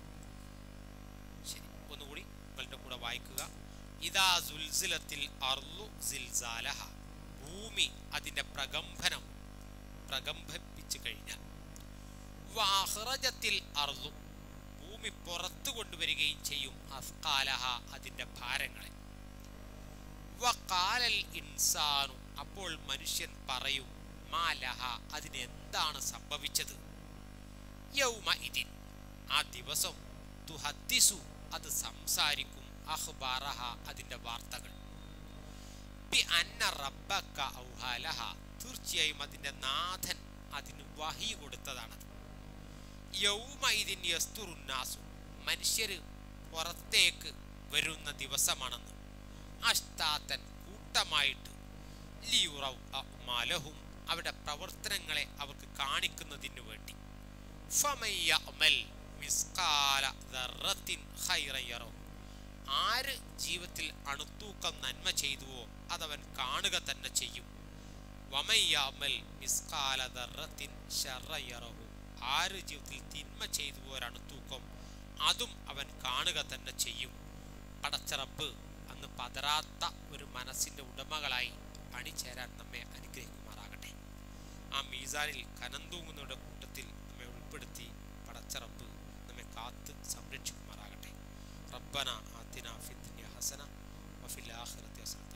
ശരി ഒന്നുകൂടി നിങ്ങളുടെ കൂടെ വായിക്കുക ഇതാ സുൽസിലത്തിൽ അർലു സിൽസാലഹ ഭൂമി അതിൻ്റെ പ്രകമ്പനം പ്രകമ്പിപ്പിച്ചു കഴിഞ്ഞാൽ വാഹ്റജത്തിൽ അർലു ഭൂമി പുറത്തു കൊണ്ടുവരികയും ചെയ്യും അഫ്കാലഹ അതിൻ്റെ ഭാരങ്ങളെ വക്കാലൽ ഇൻസാനു അപ്പോൾ മനുഷ്യൻ പറയും മാലഹ അതിന് എന്താണ് സംഭവിച്ചത് യൗമ ഇതിൻ ആ ദിവസം തുഹദ്ദിസു അത് സംസാരിക്കും അഹ്ബാറഹ അതിൻ്റെ വാർത്തകൾ ബി അന്ന റബ്ബക്ക ഔഹാലഹ തീർച്ചയായും അതിൻ്റെ നാഥൻ അതിന് വഹി കൊടുത്തതാണത് യൗമ ഇതിൻ യസ്തുറുന്നാസു മനുഷ്യർ പുറത്തേക്ക് വരുന്ന ദിവസമാണെന്ന് അഷ്ടാത്തൻ കൂട്ടമായിട്ട് ലിയുറവ് അഅ്മാലഹും അവരുടെ പ്രവർത്തനങ്ങളെ അവർക്ക് കാണിക്കുന്നതിനു വേണ്ടി ഫമയ്യഅമൽ മിസ്കാല ദർറത്തിൻ ഖൈറൻ യറഹു. ആര് ജീവിതത്തിൽ അണുത്തൂക്കം നന്മ ചെയ്തുവോ അതവൻ കാണുക തന്നെ ചെയ്യും വമയ്യാമൽ മിസ്കാല ദർറത്തിൻ ശർറൻ യറഹു. ആര് ജീവിതത്തിൽ തിന്മ ചെയ്തുവോ ഒരണുത്തൂക്കം അതും അവൻ കാണുക തന്നെ ചെയ്യും പടച്ചറപ്പ് അന്ന് പതറാത്ത ഒരു മനസ്സിൻ്റെ ഉടമകളായി അണിചേരാൻ നമ്മെ അനുഗ്രഹിക്കുമാറാകട്ടെ ആ മീസാനിൽ കനം തൂങ്ങുന്നവരുടെ കൂട്ടത്തിൽ നമ്മെ ഉൾപ്പെടുത്തി പടച്ചറപ്പ് നമ്മെ കാത്ത് സംരക്ഷിക്കുമാറാകട്ടെ റബ്ബന ആത്തിന ഫിദ്ദുനിയ ഹസന വഫിൽ ആഖിറതി ഹസനത